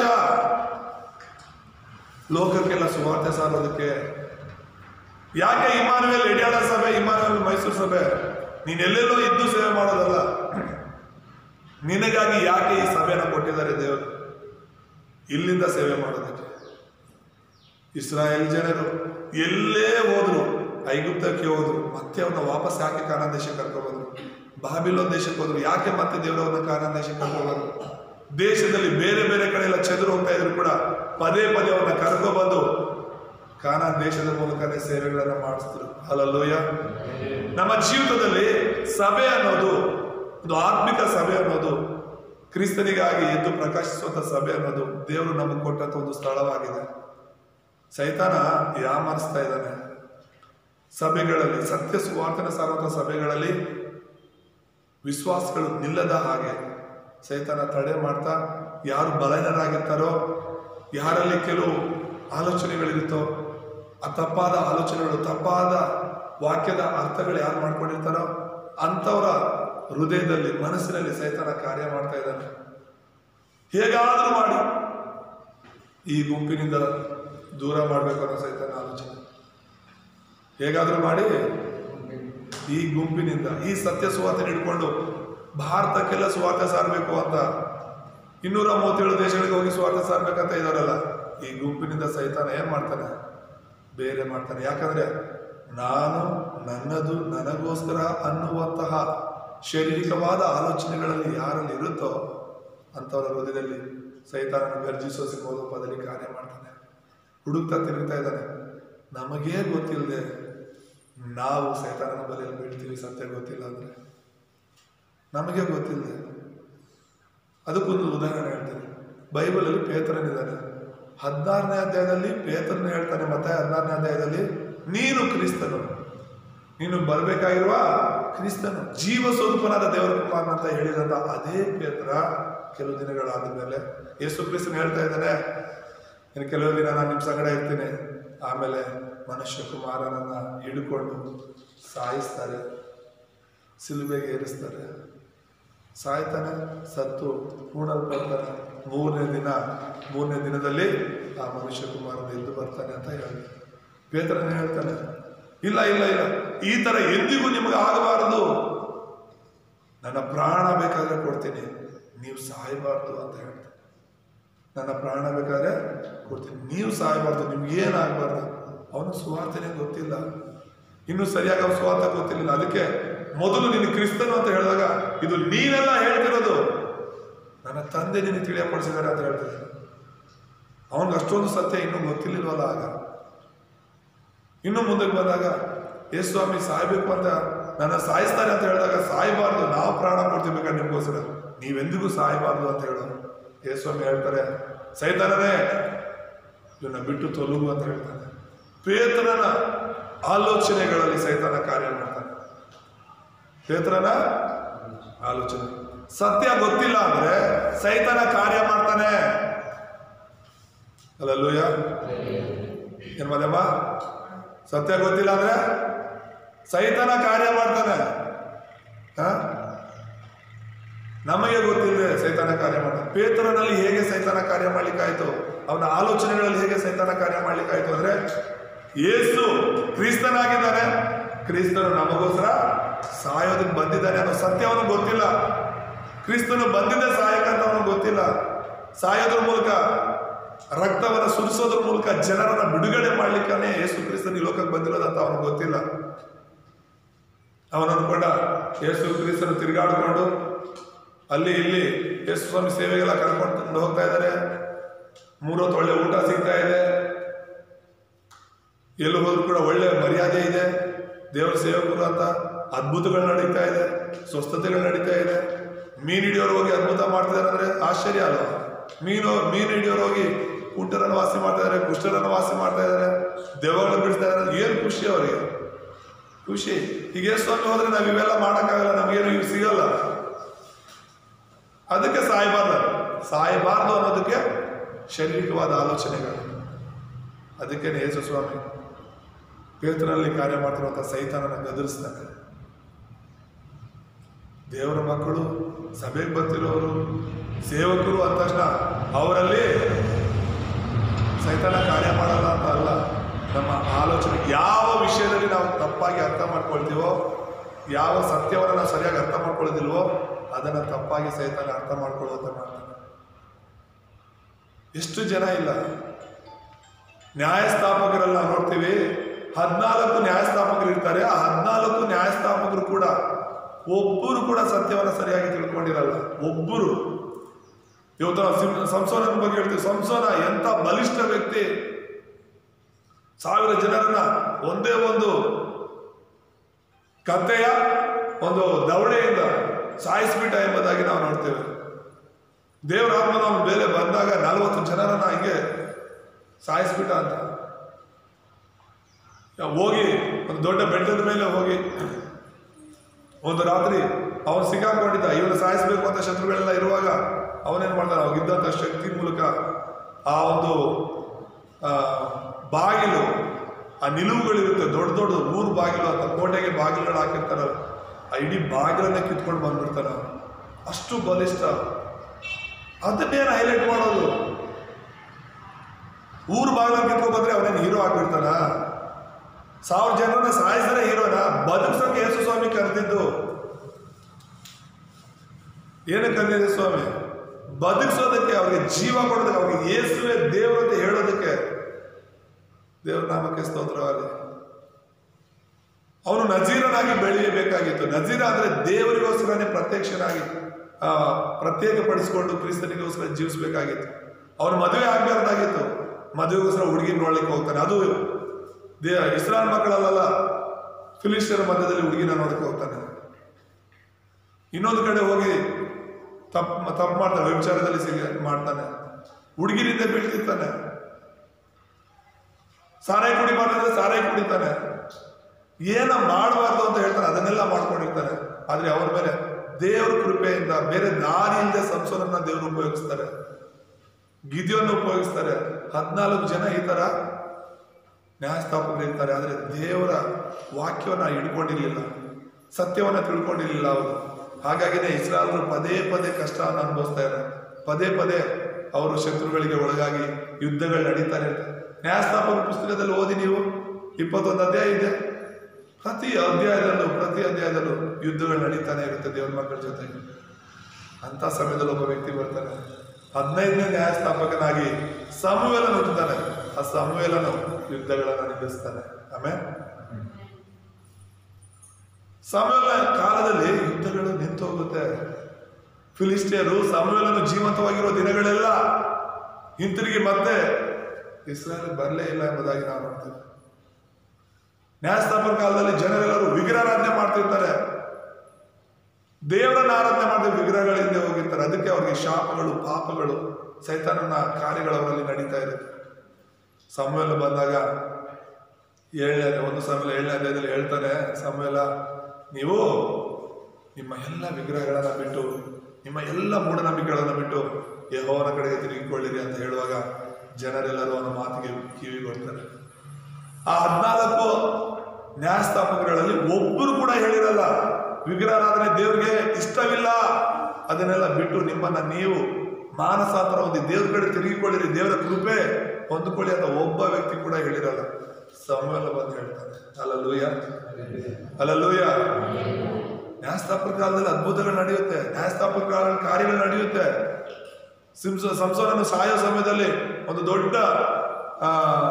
ಲೋಕಕ್ಕೆಲ್ಲ ಸುವಾರ್ತೆ ಸಾರೋದಕ್ಕೆ ಯಾಕೆ ಇಮಾನುವೇಲ್ ಎಡಿಯಾಳ ಸಭೆ ಇಮಾನುವೇಲ್ ಮೈಸೂರು ಸಭೆ ನೀನ್ ಎಲ್ಲೆಲ್ಲೋ ಇದ್ದು ಸೇವೆ ಮಾಡೋದಲ್ಲ ನಿನಗಾಗಿ ಯಾಕೆ ಈ ಸಭೆನ ಕೊಟ್ಟಿದ್ದಾರೆ ದೇವರು ಇಲ್ಲಿಂದ ಸೇವೆ ಮಾಡೋದಕ್ಕೆ ಇಸ್ರಾಯೇಲ್ ಜನರು ಎಲ್ಲೇ ಹೋದ್ರು ಐಗುಪ್ತಕ್ಕೆ ಹೋದ್ರು ಮತ್ತೆ ಅವ್ರನ್ನ ವಾಪಸ್ ಯಾಕೆ ಕಾನಾನ್ ದೇಶಕ್ಕೆ ಕರ್ಕೊಬಂದ್ರು ಬಾಬಿಲೋನ್ ದೇಶಕ್ಕೆ ಹೋದ್ರು ಯಾಕೆ ಮತ್ತೆ ದೇವರವ್ರನ್ನ ಕಾನಾನ್ ದೇಶಕ್ಕೆ ಕರ್ಕೊಬಂದ್ರು ದೇಶದಲ್ಲಿ ಬೇರೆ ಬೇರೆ ಕಡೆ ಎಲ್ಲ ಚೆದರು ಹೋಗ್ತಾ ಇದ್ರು ಕೂಡ ಕೂಡ ಪದೇ ಪದೇ ಅವನ್ನ ಕರ್ಕೊಬಂದು ಕಾನಾನ್ ದೇಶದ ಮೂಲಕನೇ ಸೇವೆಗಳನ್ನ ಮಾಡಿಸಿದ್ರು ಅಲ್ಲಲ್ಲೂಯ ನಮ್ಮ ಜೀವಿತದಲ್ಲಿ ಸಭೆ ಅನ್ನೋದು ಒಂದು ಆತ್ಮಿಕ ಸಭೆ ಅನ್ನೋದು ಕ್ರಿಸ್ತನಿಗಾಗಿ ಎದ್ದು ಪ್ರಕಾಶಿಸುವಂತ ಸಭೆ ಅನ್ನೋದು ದೇವರು ನಮಗೆ ಕೊಟ್ಟಂತ ಒಂದು ಸ್ಥಳವಾಗಿದೆ ಸೈತಾನ ಯಾಮರಿಸ್ತಾ ಇದ್ದಾನೆ ಸಭೆಗಳಲ್ಲಿ ಸತ್ಯ ಸುವಾರ್ತನ ಸಾರುವಂತ ಸಭೆಗಳಲ್ಲಿ ವಿಶ್ವಾಸಗಳು ನಿಲ್ಲದ ಹಾಗೆ ಸೈತಾನ ತಡೆ ಮಾಡ್ತಾ ಯಾರು ಬಲಹೀನರಾಗಿರ್ತಾರೋ ಯಾರಲ್ಲಿ ಕೆಲವು ಆಲೋಚನೆಗಳಿರುತ್ತೋ ಆ ತಪ್ಪಾದ ಆಲೋಚನೆಗಳು ತಪ್ಪಾದ ವಾಕ್ಯದ ಅರ್ಥಗಳು ಯಾರು ಮಾಡ್ಕೊಂಡಿರ್ತಾರೋ ಅಂಥವರ ಹೃದಯದಲ್ಲಿ ಮನಸ್ಸಿನಲ್ಲಿ ಸೈತಾನ ಕಾರ್ಯ ಮಾಡ್ತಾ ಇದ್ದಾನೆ ಹೇಗಾದರೂ ಮಾಡಿ ಈ ಗುಂಪಿನಿಂದ ದೂರ ಮಾಡಬೇಕು ಅನ್ನೋ ಸೈತಾನ ಆಲೋಚನೆ ಹೇಗಾದರೂ ಮಾಡಿ ಈ ಗುಂಪಿನಿಂದ ಈ ಸತ್ಯ ಸುವಾರ್ತೆ ಹಿಡ್ಕೊಂಡು ಭಾರತಕ್ಕೆಲ್ಲ ಸುವಾರ್ತೆ ಸಾರಬೇಕು ಅಂತ ಇನ್ನೂರ ಮೂವತ್ತೇಳು ದೇಶಗಳಿಗೆ ಹೋಗಿ ಸ್ವಾರ್ಥ ಸಾರ್ಬೇಕಂತ ಇದಾರಲ್ಲ ಈ ಗುಂಪಿನಿಂದ ಸೈತಾನ ಏನ್ ಮಾಡ್ತಾನೆ ಬೇರೆ ಮಾಡ್ತಾನೆ ಯಾಕಂದ್ರೆ ನಾನು ನನ್ನದು ನನಗೋಸ್ಕರ ಅನ್ನುವಂತಹ ಶಾರೀರಿಕವಾದ ಆಲೋಚನೆಗಳಲ್ಲಿ ಯಾರಲ್ಲಿ ಇರುತ್ತೋ ಅಂಥವರ ಹೃದಯದಲ್ಲಿ ಸೈತಾನನ ಗರ್ಜಿಸುವ ಸಿಂಹೋಪದಲ್ಲಿ ಕಾರ್ಯ ಮಾಡ್ತಾನೆ ಹುಡುಕ್ತಾ ತಿರುಗ್ತಾ ಇದ್ದಾನೆ ನಮಗೇ ಗೊತ್ತಿಲ್ಲದೆ ನಾವು ಸೈತಾನನ ಬಲೆಯಲ್ಲಿ ಬೀಳ್ತೀವಿ ಸತ್ಯ ಗೊತ್ತಿಲ್ಲ ಅಂದ್ರೆ ನಮಗೆ ಗೊತ್ತಿಲ್ಲದೆ ಅದಕ್ಕೊಂದು ಉದಾಹರಣೆ ಹೇಳ್ತೇನೆ ಬೈಬಲಲ್ಲಿ ಪೇತ್ರನಿದ್ದಾನೆ ಹದಿನಾರನೇ ಅಧ್ಯಾಯದಲ್ಲಿ ಪೇತ್ರನ ಹೇಳ್ತಾನೆ ಮತ್ತೆ ಹದಿನಾರನೇ ಅಧ್ಯಾಯದಲ್ಲಿ ನೀನು ಕ್ರಿಸ್ತನು ನೀನು ಬರಬೇಕಾಗಿರುವ ಕ್ರಿಸ್ತನು ಜೀವ ಸ್ವರೂಪನಾದ ದೇವರ ಕುಮಾರನ ಅಂತ ಹೇಳಿದಂತ ಅದೇ ಪೇತ್ರ ಕೆಲವು ದಿನಗಳಾದ ಮೇಲೆ ಯೇಸು ಕ್ರಿಸ್ತನ್ ಹೇಳ್ತಾ ಇದ್ದಾನೆ ಇನ್ನು ಕೆಲವು ದಿನ ನಾನು ನಿಮ್ಮ ಸಂಗಡ ಇರ್ತೀನಿ ಆಮೇಲೆ ಮನುಷ್ಯ ಕುಮಾರನನ್ನ ಹಿಡ್ಕೊಂಡು ಸಾಯಿಸ್ತಾರೆ ಸಿಲುಬೆಗೆ ಏರಿಸ್ತಾರೆ ಸಾಯ್ತಾನೆ ಸತ್ತು ಮೂಡಲ್ಪಡ್ತಾನೆ ಮೂರನೇ ದಿನ ಮೂರನೇ ದಿನದಲ್ಲಿ ಆ ಮನುಷ್ಯ ಕುಮಾರನ ಎದ್ದು ಬರ್ತಾನೆ ಅಂತ ಹೇಳಿ ಪೇತ್ರನೇ ಹೇಳ್ತಾನೆ ಇಲ್ಲ ಇಲ್ಲ ಇಲ್ಲ ಈ ತರ ಎಂದಿಗೂ ನಿಮಗೆ ಆಗಬಾರದು ನನ್ನ ಪ್ರಾಣ ಬೇಕಾದ್ರೆ ಕೊಡ್ತೀನಿ ನೀವು ಸಾಯಬಾರ್ದು ಅಂತ ಹೇಳ್ತಾನೆ ನನ್ನ ಪ್ರಾಣ ಬೇಕಾದ್ರೆ ಕೊಡ್ತೀನಿ ನೀವು ಸಾಯಬಾರ್ದು ನಿಮ್ಗೆ ಏನಾಗಬಾರ್ದು ಅವನು ಸುವಾರ್ತೆನೇ ಗೊತ್ತಿಲ್ಲ ಇನ್ನು ಸರಿಯಾಗಿ ಅವ್ನು ಸುವಾರ್ಥ ಗೊತ್ತಿರಲಿಲ್ಲ ಅದಕ್ಕೆ ಮೊದಲು ನೀನು ಕ್ರಿಸ್ತನು ಅಂತ ಹೇಳಿದಾಗ ಇದು ನೀನೆಲ್ಲ ಹೇಳ್ತಿರೋದು ನನ್ನ ತಂದೆ ನಿನಗೆ ತಿಳಿಯಪಡಿಸಿದ್ದಾರೆ ಅಂತ ಹೇಳ್ತಿದ್ದೆ ಅವನಿಗೆ ಅಷ್ಟೊಂದು ಸತ್ಯ ಇನ್ನೂ ಗೊತ್ತಿರ್ಲಿಲ್ವಲ್ಲ ಆಗ ಇನ್ನು ಮುಂದಕ್ಕೆ ಬಂದಾಗ ಯೇಸು ಸ್ವಾಮಿ ಸಾಯ್ಬೇಕು ಅಂತ ನನ್ನ ಸಾಯಿಸ್ತಾರೆ ಅಂತ ಹೇಳಿದಾಗ ಸಾಯಬಾರ್ದು ನಾವು ಪ್ರಾಣ ಕೊಡ್ತೀವಿ ಬೇಕಾದ್ರೆ ನಿಮ್ಗೋಸ್ಕರ ನೀವೆಂದಿಗೂ ಸಾಯಬಾರ್ದು ಅಂತ ಹೇಳೋದು ಯೇಸು ಸ್ವಾಮಿ ಹೇಳ್ತಾರೆ ಸೈತಾನನೇ ಇವನ್ನ ಬಿಟ್ಟು ತೊಲಗು ಅಂತ ಹೇಳ್ತಾನೆ ಪೇತ್ರನ ಆಲೋಚನೆಗಳಲ್ಲಿ ಸೈತಾನ ಕಾರ್ಯ ಮಾಡ್ತಾನೆ ಪೇತ್ರನ ಆಲೋಚನೆ ಸತ್ಯ ಗೊತ್ತಿಲ್ಲ ಅಂದ್ರೆ ಸೈತಾನ ಕಾರ್ಯ ಮಾಡ್ತಾನೆ ಅಲ್ಲಲ್ಲೂಯ ಏನ್ ಮದಮ್ಮ ಸತ್ಯ ಗೊತ್ತಿಲ್ಲ ಅಂದ್ರೆ ಸೈತಾನ ಕಾರ್ಯ ಮಾಡ್ತಾನೆ ಹ? ನಮಗೆ ಗೊತ್ತಿಲ್ಲದೆ ಸೈತಾನ ಕಾರ್ಯ ಮಾಡ್ತಾನೆ ಪೇತ್ರನಲ್ಲಿ ಹೇಗೆ ಸೈತಾನ ಕಾರ್ಯ ಮಾಡ್ಲಿಕ್ಕಾಯ್ತು ಅವನ ಆಲೋಚನೆಗಳಲ್ಲಿ ಹೇಗೆ ಸೈತಾನ ಕಾರ್ಯ ಮಾಡ್ಲಿಕ್ಕಾಯ್ತು ಅಂದ್ರೆ ಯೇಸು ಕ್ರಿಸ್ತನಾಗಿದ್ದಾನೆ ಕ್ರಿಸ್ತನು ನಮಗೋಸ್ಕರ ಸಾಯೋದಕ್ಕೆ ಬಂದಿದ್ದಾನೆ ಅನ್ನೋ ಸತ್ಯ ಅವನಿಗೆ ಗೊತ್ತಿಲ್ಲ ಕ್ರಿಸ್ತನು ಬಂದಿದ್ದ ಸಾಯಕಂತ ಅವನಿಗೆ ಗೊತ್ತಿಲ್ಲ ಸಾಯೋದ್ರ ಮೂಲಕ ರಕ್ತವನ್ನು ಸುರಿಸೋದ್ರ ಮೂಲಕ ಜನರನ್ನ ಬಿಡುಗಡೆ ಮಾಡ್ಲಿಕ್ಕೆ ಯೇಸು ಕ್ರಿಸ್ತನ ಈ ಲೋಕಕ್ಕೆ ಬಂದಿರೋದಂತ ಅವನಿಗೆ ಗೊತ್ತಿಲ್ಲ ಅವನು ಅನ್ಕೊಂಡ ಯೇಸು ಕ್ರಿಸ್ತನು ತಿರುಗಾಡಿಕೊಂಡು ಅಲ್ಲಿ ಇಲ್ಲಿ ಯೇಸು ಸ್ವಾಮಿ ಸೇವೆಗೆಲ್ಲ ಕರ್ಕೊಂಡು ಹೋಗ್ತಾ ಇದ್ದಾರೆ ಮೂರೊತ್ತು ಒಳ್ಳೆ ಊಟ ಸಿಗ್ತಾ ಇದೆ ಎಲ್ಲಿ ಹೋದ್ರು ಕೂಡ ಒಳ್ಳೆ ಮರ್ಯಾದೆ ಇದೆ ದೇವರ ಸೇವಕರು ಅಂತ ಅದ್ಭುತಗಳು ನಡೀತಾ ಇದೆ ಸ್ವಸ್ಥತೆಗಳು ನಡೀತಾ ಇದೆ ಮೀನು ಹಿಡಿಯೋರು ಹೋಗಿ ಅದ್ಭುತ ಮಾಡ್ತಿದ್ದಾರೆ ಅಂದ್ರೆ ಆಶ್ಚರ್ಯ ಅಲ್ಲ ಮೀನು ಮೀನು ಹಿಡಿಯೋರು ಹೋಗಿ ಕುಂಟರನ್ನು ವಾಸಿ ಮಾಡ್ತಾ ಇದ್ದಾರೆ ಕುಷ್ಠರನ್ನು ವಾಸಿ ಮಾಡ್ತಾ ಇದ್ದಾರೆ ದೆವ್ವಗಳು ಬಿಡಿಸ್ತಾ ಇದ್ದಾರೆ ಏನು ಖುಷಿ ಅವರಿಗೆ ಖುಷಿ ಈಗ ಸ್ವಾಮಿ ಹೋದ್ರೆ ನಾವು ಇವೆಲ್ಲ ಮಾಡೋಕ್ಕಾಗಲ್ಲ ನಮಗೇನು ಇವು ಸಿಗಲ್ಲ ಅದಕ್ಕೆ ಸಾಯಬಾರ್ದು ಸಾಯಬಾರ್ದು ಅನ್ನೋದಕ್ಕೆ ಶಾರೀರಿಕವಾದ ಆಲೋಚನೆಗಳು ಅದಕ್ಕೆ ಯೇಸು ಸ್ವಾಮಿ ಪೇತ್ರನಲ್ಲಿ ಕಾರ್ಯ ಮಾಡ್ತಿರುವಂಥ ಸೈತಾನನ ಗದರಿಸ್ತಾನೆ ದೇವರ ಮಕ್ಕಳು ಸಭೆಗೆ ಬರ್ತಿರೋರು ಸೇವಕರು ಅಂದ ತಕ್ಷಣ ಅವರಲ್ಲಿ ಸೈತಾನ ಕಾರ್ಯ ಮಾಡಲ್ಲ ಅಂತ ಅಲ್ಲ ನಮ್ಮ ಆಲೋಚನೆ ಯಾವ ವಿಷಯದಲ್ಲಿ ನಾವು ತಪ್ಪಾಗಿ ಅರ್ಥ ಮಾಡ್ಕೊಳ್ತೀವೋ ಯಾವ ಸತ್ಯವನ್ನು ನಾವು ಸರಿಯಾಗಿ ಅರ್ಥ ಮಾಡ್ಕೊಳ್ಳೋದಿಲ್ವೋ ಅದನ್ನು ತಪ್ಪಾಗಿ ಸೈತಾನ ಅರ್ಥ ಮಾಡ್ಕೊಳ್ಳುವಂತ ಮಾಡ್ತಾನೆ ಎಷ್ಟು ಜನ ಇಲ್ಲ ನ್ಯಾಯಸ್ಥಾಪಕರೆಲ್ಲ ನೋಡ್ತೀವಿ ಹದಿನಾಲ್ಕು ನ್ಯಾಯಸ್ಥಾಪಕರು ಇರ್ತಾರೆ ಆ ಹದಿನಾಲ್ಕು ನ್ಯಾಯಸ್ಥಾಪಕರು ಕೂಡ ಒಬ್ಬರು ಕೂಡ ಸತ್ಯವನ್ನು ಸರಿಯಾಗಿ ತಿಳ್ಕೊಂಡಿರಲ್ಲ ಒಬ್ಬರು ಇವತ್ತು ನಾವು ಸಿಂ- ಸಂಸೋನನ ಬಗ್ಗೆ ಹೇಳ್ತೀವಿ ಸಂಸೋನ ಎಂತ ಬಲಿಷ್ಠ ವ್ಯಕ್ತಿ ಸಾವಿರ ಜನರನ್ನ ಒಂದೇ ಒಂದು ಕತ್ತೆಯ ಒಂದು ದವಡೆಯಿಂದ ಸಾಯಿಸ್ಬಿಟ್ಟ ಎಂಬುದಾಗಿ ನಾವು ನೋಡ್ತೇವೆ ದೇವರ ಆತ್ಮನ ಅವನ ಮೇಲೆ ಬಂದಾಗ ನಲವತ್ತು ಜನರನ್ನ ಹಿಂಗೆ ಸಾಯಿಸ್ಬಿಟ್ಟ ಅಂತ ಹೋಗಿ ಒಂದು ದೊಡ್ಡ ಬೆಟ್ಟದ ಮೇಲೆ ಹೋಗಿ ಒಂದು ರಾತ್ರಿ ಅವನು ಸಿಕ್ಕಾಕೊಂಡಿದ್ದ ಇವನು ಸಾಯಿಸಬೇಕು ಅಂತ ಶತ್ರುಗಳೆಲ್ಲ ಇರುವಾಗ ಅವನೇನ್ ಮಾಡ್ತಾನೆ ಅವಾಗಿದ್ದಂಥ ಶಕ್ತಿ ಮೂಲಕ ಆ ಒಂದು ಆ, ಬಾಗಿಲು ಆ ನಿಲುವುಗಳಿರುತ್ತೆ ದೊಡ್ಡ ದೊಡ್ಡ ಮೂರು ಬಾಗಿಲು ಅಂತ ಕೋಟೆಗೆ ಬಾಗಿಲುಗಳು ಹಾಕಿರ್ತಾರ ಆ ಇಡೀ ಬಾಗಿಲನ್ನೇ ಕಿತ್ಕೊಂಡು ಬಂದ್ಬಿಡ್ತಾನ ಅಷ್ಟು ಬಲಿಷ್ಠ ಅದನ್ನೇನು ಹೈಲೈಟ್ ಮಾಡೋದು ಊರು ಬಾಗಿಲ ಕಿತ್ಕೊಂಡು ಬಂದ್ರೆ ಅವನೇನು ಹೀರೋ ಆಗ್ಬಿಡ್ತಾನ ಸಾವಿರ ಜನರನ್ನ ಸಾಯಿಸಿದ್ರೆ ಹೀರೋನ ಬದುಕ್ಸೋಕೆ ಯೇಸು ಸ್ವಾಮಿ ಕರೆದಿದ್ದು ಏನಕ್ಕೆ ಕರೆದಿದೆ ಸ್ವಾಮಿ ಬದುಕಿಸೋದಕ್ಕೆ ಅವ್ರಿಗೆ ಜೀವ ಕೊಡೋದಕ್ಕೆ ಅವ್ರಿಗೆ ಯೇಸುವೆ ದೇವರು ಅಂತ ಹೇಳೋದಕ್ಕೆ ದೇವ್ರ ನಾಮಕ್ಕೆ ಸ್ತೋತ್ರವಾಗಲಿ ಅವನು ನಜೀರನಾಗಿ ಬೆಳೆಯಬೇಕಾಗಿತ್ತು ನಜೀರ ಅಂದ್ರೆ ದೇವರಿಗೋಸ್ಕರನೇ ಪ್ರತ್ಯಕ್ಷನಾಗಿ ಆ, ಪ್ರತ್ಯೇಕಪಡಿಸಿಕೊಂಡು ಕ್ರಿಸ್ತನಿಗೋಸ್ಕರ ಜೀವಿಸಬೇಕಾಗಿತ್ತು ಅವನು ಮದುವೆ ಆಗ್ಬಾರ್ದಾಗಿತ್ತು ಮದುವೆಗೋಸ್ಕರ ಹುಡುಗಿ ನೋಡ್ಲಿಕ್ಕೆ ಹೋಗ್ತಾನೆ ಅದು ದೇ ಇಸ್ರಾಲ್ ಮಕ್ಕಳಲ್ಲ ಫಿಲಿಸ್ಟಿಯರ ಮಧ್ಯದಲ್ಲಿ ಹುಡುಗಿನ ನೋಡಕ್ಕೆ ಹೋಗ್ತಾನೆ ಇನ್ನೊಂದು ಕಡೆ ಹೋಗಿ ತಪ್ಪು ತಪ್ಪು ಮಾಡ್ತಾನೆ ವ್ಯಭಿಚಾರದಲ್ಲಿ ಸಿಗ ಮಾಡ್ತಾನೆ ಹುಡುಗಿರಿಂದ ಬೀಳ್ತಿರ್ತಾನೆ ಸಾರಾಯಿ ಕುಡಿಬಾರ್ದಂದ್ರೆ ಸಾರಾಯಿ ಕುಡಿತಾನೆ ಏನ ಮಾಡಬಾರ್ದು ಅಂತ ಹೇಳ್ತಾನೆ ಅದನ್ನೆಲ್ಲ ಮಾಡ್ಕೊಂಡಿರ್ತಾನೆ ಆದ್ರೆ ಅವ್ರ ಮೇಲೆ ದೇವ್ರ ಕೃಪೆಯಿಂದ ಬೇರೆ ದಾರಿ ಇಲ್ಲದೆ ಸಂಸೋರನ್ನ ದೇವರು ಉಪಯೋಗಿಸ್ತಾರೆ ಗಿದಿಯನ್ನು ಉಪಯೋಗಿಸ್ತಾರೆ ಹದಿನಾಲ್ಕು ಜನ ಈ ತರ ನ್ಯಾಯಸ್ಥಾಪಕರು ಇರ್ತಾರೆ ಆದ್ರೆ ದೇವರ ವಾಕ್ಯವನ್ನ ಹಿಡ್ಕೊಂಡಿರ್ಲಿಲ್ಲ ಸತ್ಯವನ್ನ ತಿಳ್ಕೊಂಡಿರ್ಲಿಲ್ಲ ಅವರು ಹಾಗಾಗಿನೇ ಇಸ್ರಾಲ್ರು ಪದೇ ಪದೇ ಕಷ್ಟವನ್ನು ಅನುಭವಿಸ್ತಾ ಇದ್ದಾರೆ ಪದೇ ಪದೇ ಅವರು ಶತ್ರುಗಳಿಗೆ ಒಳಗಾಗಿ ಯುದ್ಧಗಳು ನಡೀತಾನೆ ಇರ್ತವೆ ನ್ಯಾಯಸ್ಥಾಪಕ ಪುಸ್ತಕದಲ್ಲಿ ಓದಿ ನೀವು ಇಪ್ಪತ್ತೊಂದು ಅಧ್ಯಾಯ ಇದೆ ಪ್ರತಿ ಅಧ್ಯಾಯದಲ್ಲೂ ಪ್ರತಿ ಅಧ್ಯಾಯದಲ್ಲೂ ಯುದ್ಧಗಳು ನಡೀತಾನೆ ಇರುತ್ತೆ ದೇವ್ರ ಮಕ್ಕಳ ಜೊತೆಗೆ ಅಂತ ಸಮಯದಲ್ಲಿ ಒಬ್ಬ ವ್ಯಕ್ತಿ ಬರ್ತಾನೆ ಹದಿನೈದನೇ ನ್ಯಾಯಸ್ಥಾಪಕನಾಗಿ ಸಮುವೇಲನ ಹುಟ್ಟುತ್ತಾನೆ ಆ ಸಮುವೇಲನು ಯುದ್ಧಗಳನ್ನು ನಿಲ್ಲಿಸ್ತಾನೆ ಆಮೇಲೆ ಸಮುವೇಲ ಕಾಲದಲ್ಲಿ ಯುದ್ಧಗಳು ನಿಂತು ಹೋಗುತ್ತೆ ಫಿಲಿಸ್ಟಿಯರು ಸಮುವೇಲನು ಜೀವಂತವಾಗಿರೋ ದಿನಗಳೆಲ್ಲ ಹಿಂತಿರುಗಿ ಮತ್ತೆ ಇಸ್ರಾಯೇಲ್ ಬರಲೇ ಇಲ್ಲ ಎಂಬುದಾಗಿ ನಾವು ನೋಡ್ತೇವೆ ನ್ಯಾಯಸ್ಥಾಪಕ ಕಾಲದಲ್ಲಿ ಜನರೆಲ್ಲರೂ ವಿಗ್ರಹಾರಾಧನೆ ಮಾಡ್ತಿರ್ತಾರೆ ದೇವರನ್ನ ಆರಾಧನೆ ಮಾಡಿದ ವಿಗ್ರಹಗಳ ಹಿಂದೆ ಹೋಗಿರ್ತಾರೆ ಅದಕ್ಕೆ ಅವ್ರಿಗೆ ಶಾಪಗಳು ಪಾಪಗಳು ಸೈತಾನನ ಕಾರ್ಯಗಳು ಅವರಲ್ಲಿ ನಡೀತಾ ಇರುತ್ತೆ ಸಮಯಲ್ಲ ಬಂದಾಗ ಏಳನೇ ಒಂದು ಸಮಯ ಏಳನೇ ಅಧ್ಯಾಯದಲ್ಲಿ ಹೇಳ್ತಾನೆ ಸಮಯಲ ನೀವು ನಿಮ್ಮ ಎಲ್ಲ ವಿಗ್ರಹಗಳನ್ನ ಬಿಟ್ಟು ನಿಮ್ಮ ಎಲ್ಲ ಮೂಢನಂಬಿಕೆಗಳನ್ನ ಬಿಟ್ಟು ಯಹೋವನ ಕಡೆಗೆ ತಿರುಗಿಕೊಳ್ಳಿರಿ ಅಂತ ಹೇಳುವಾಗ ಜನರೆಲ್ಲರೂ ಅವನ ಮಾತಿಗೆ ಕಿವಿ ಕೊಡ್ತಾರೆ ಆ ಹದಿನಾಲ್ಕು ನ್ಯಾಯಸ್ಥಾಪಕಗಳಲ್ಲಿ ಒಬ್ಬರು ಕೂಡ ಹೇಳಿರಲ್ಲ ವಿಗ್ರಹಾರಾಧನೆ ದೇವ್ರಿಗೆ ಇಷ್ಟವಿಲ್ಲ ಅದನ್ನೆಲ್ಲ ಬಿಟ್ಟು ನಿಮ್ಮನ್ನ ನೀವು ಮಾನಸಾಂತರ ಹೊಂದಿ ದೇವ್ರ ಕಡೆ ತಿರುಗಿಕೊಳ್ಳಿರಿ ದೇವರ ಕೃಪೆ ಹೊಂದ್ಕೊಳ್ಳಿ ಅಂತ ಒಬ್ಬ ವ್ಯಕ್ತಿ ಕೂಡ ಹೇಳಿರಲ್ಲ ಸಮಯಲ್ಲ ಬಂದು ಹೇಳ್ತಾನೆ ಅಲ್ಲಲ್ಲೂಯ ಅಲ್ಲಲ್ಲೂಯ ನ್ಯಾಯಸ್ಥಾಪಕ ಕಾಲದಲ್ಲಿ ಅದ್ಭುತಗಳು ನಡೆಯುತ್ತೆ ನ್ಯಾಯಸ್ಥಾಪಕ ಕಾಲ- ಕಾರ್ಯಗಳು ನಡೆಯುತ್ತೆ ಸಿಂಸ ಸಂಸೋನನ್ನು ಸಾಯೋ ಸಮಯದಲ್ಲಿ ಒಂದು ದೊಡ್ಡ ಆ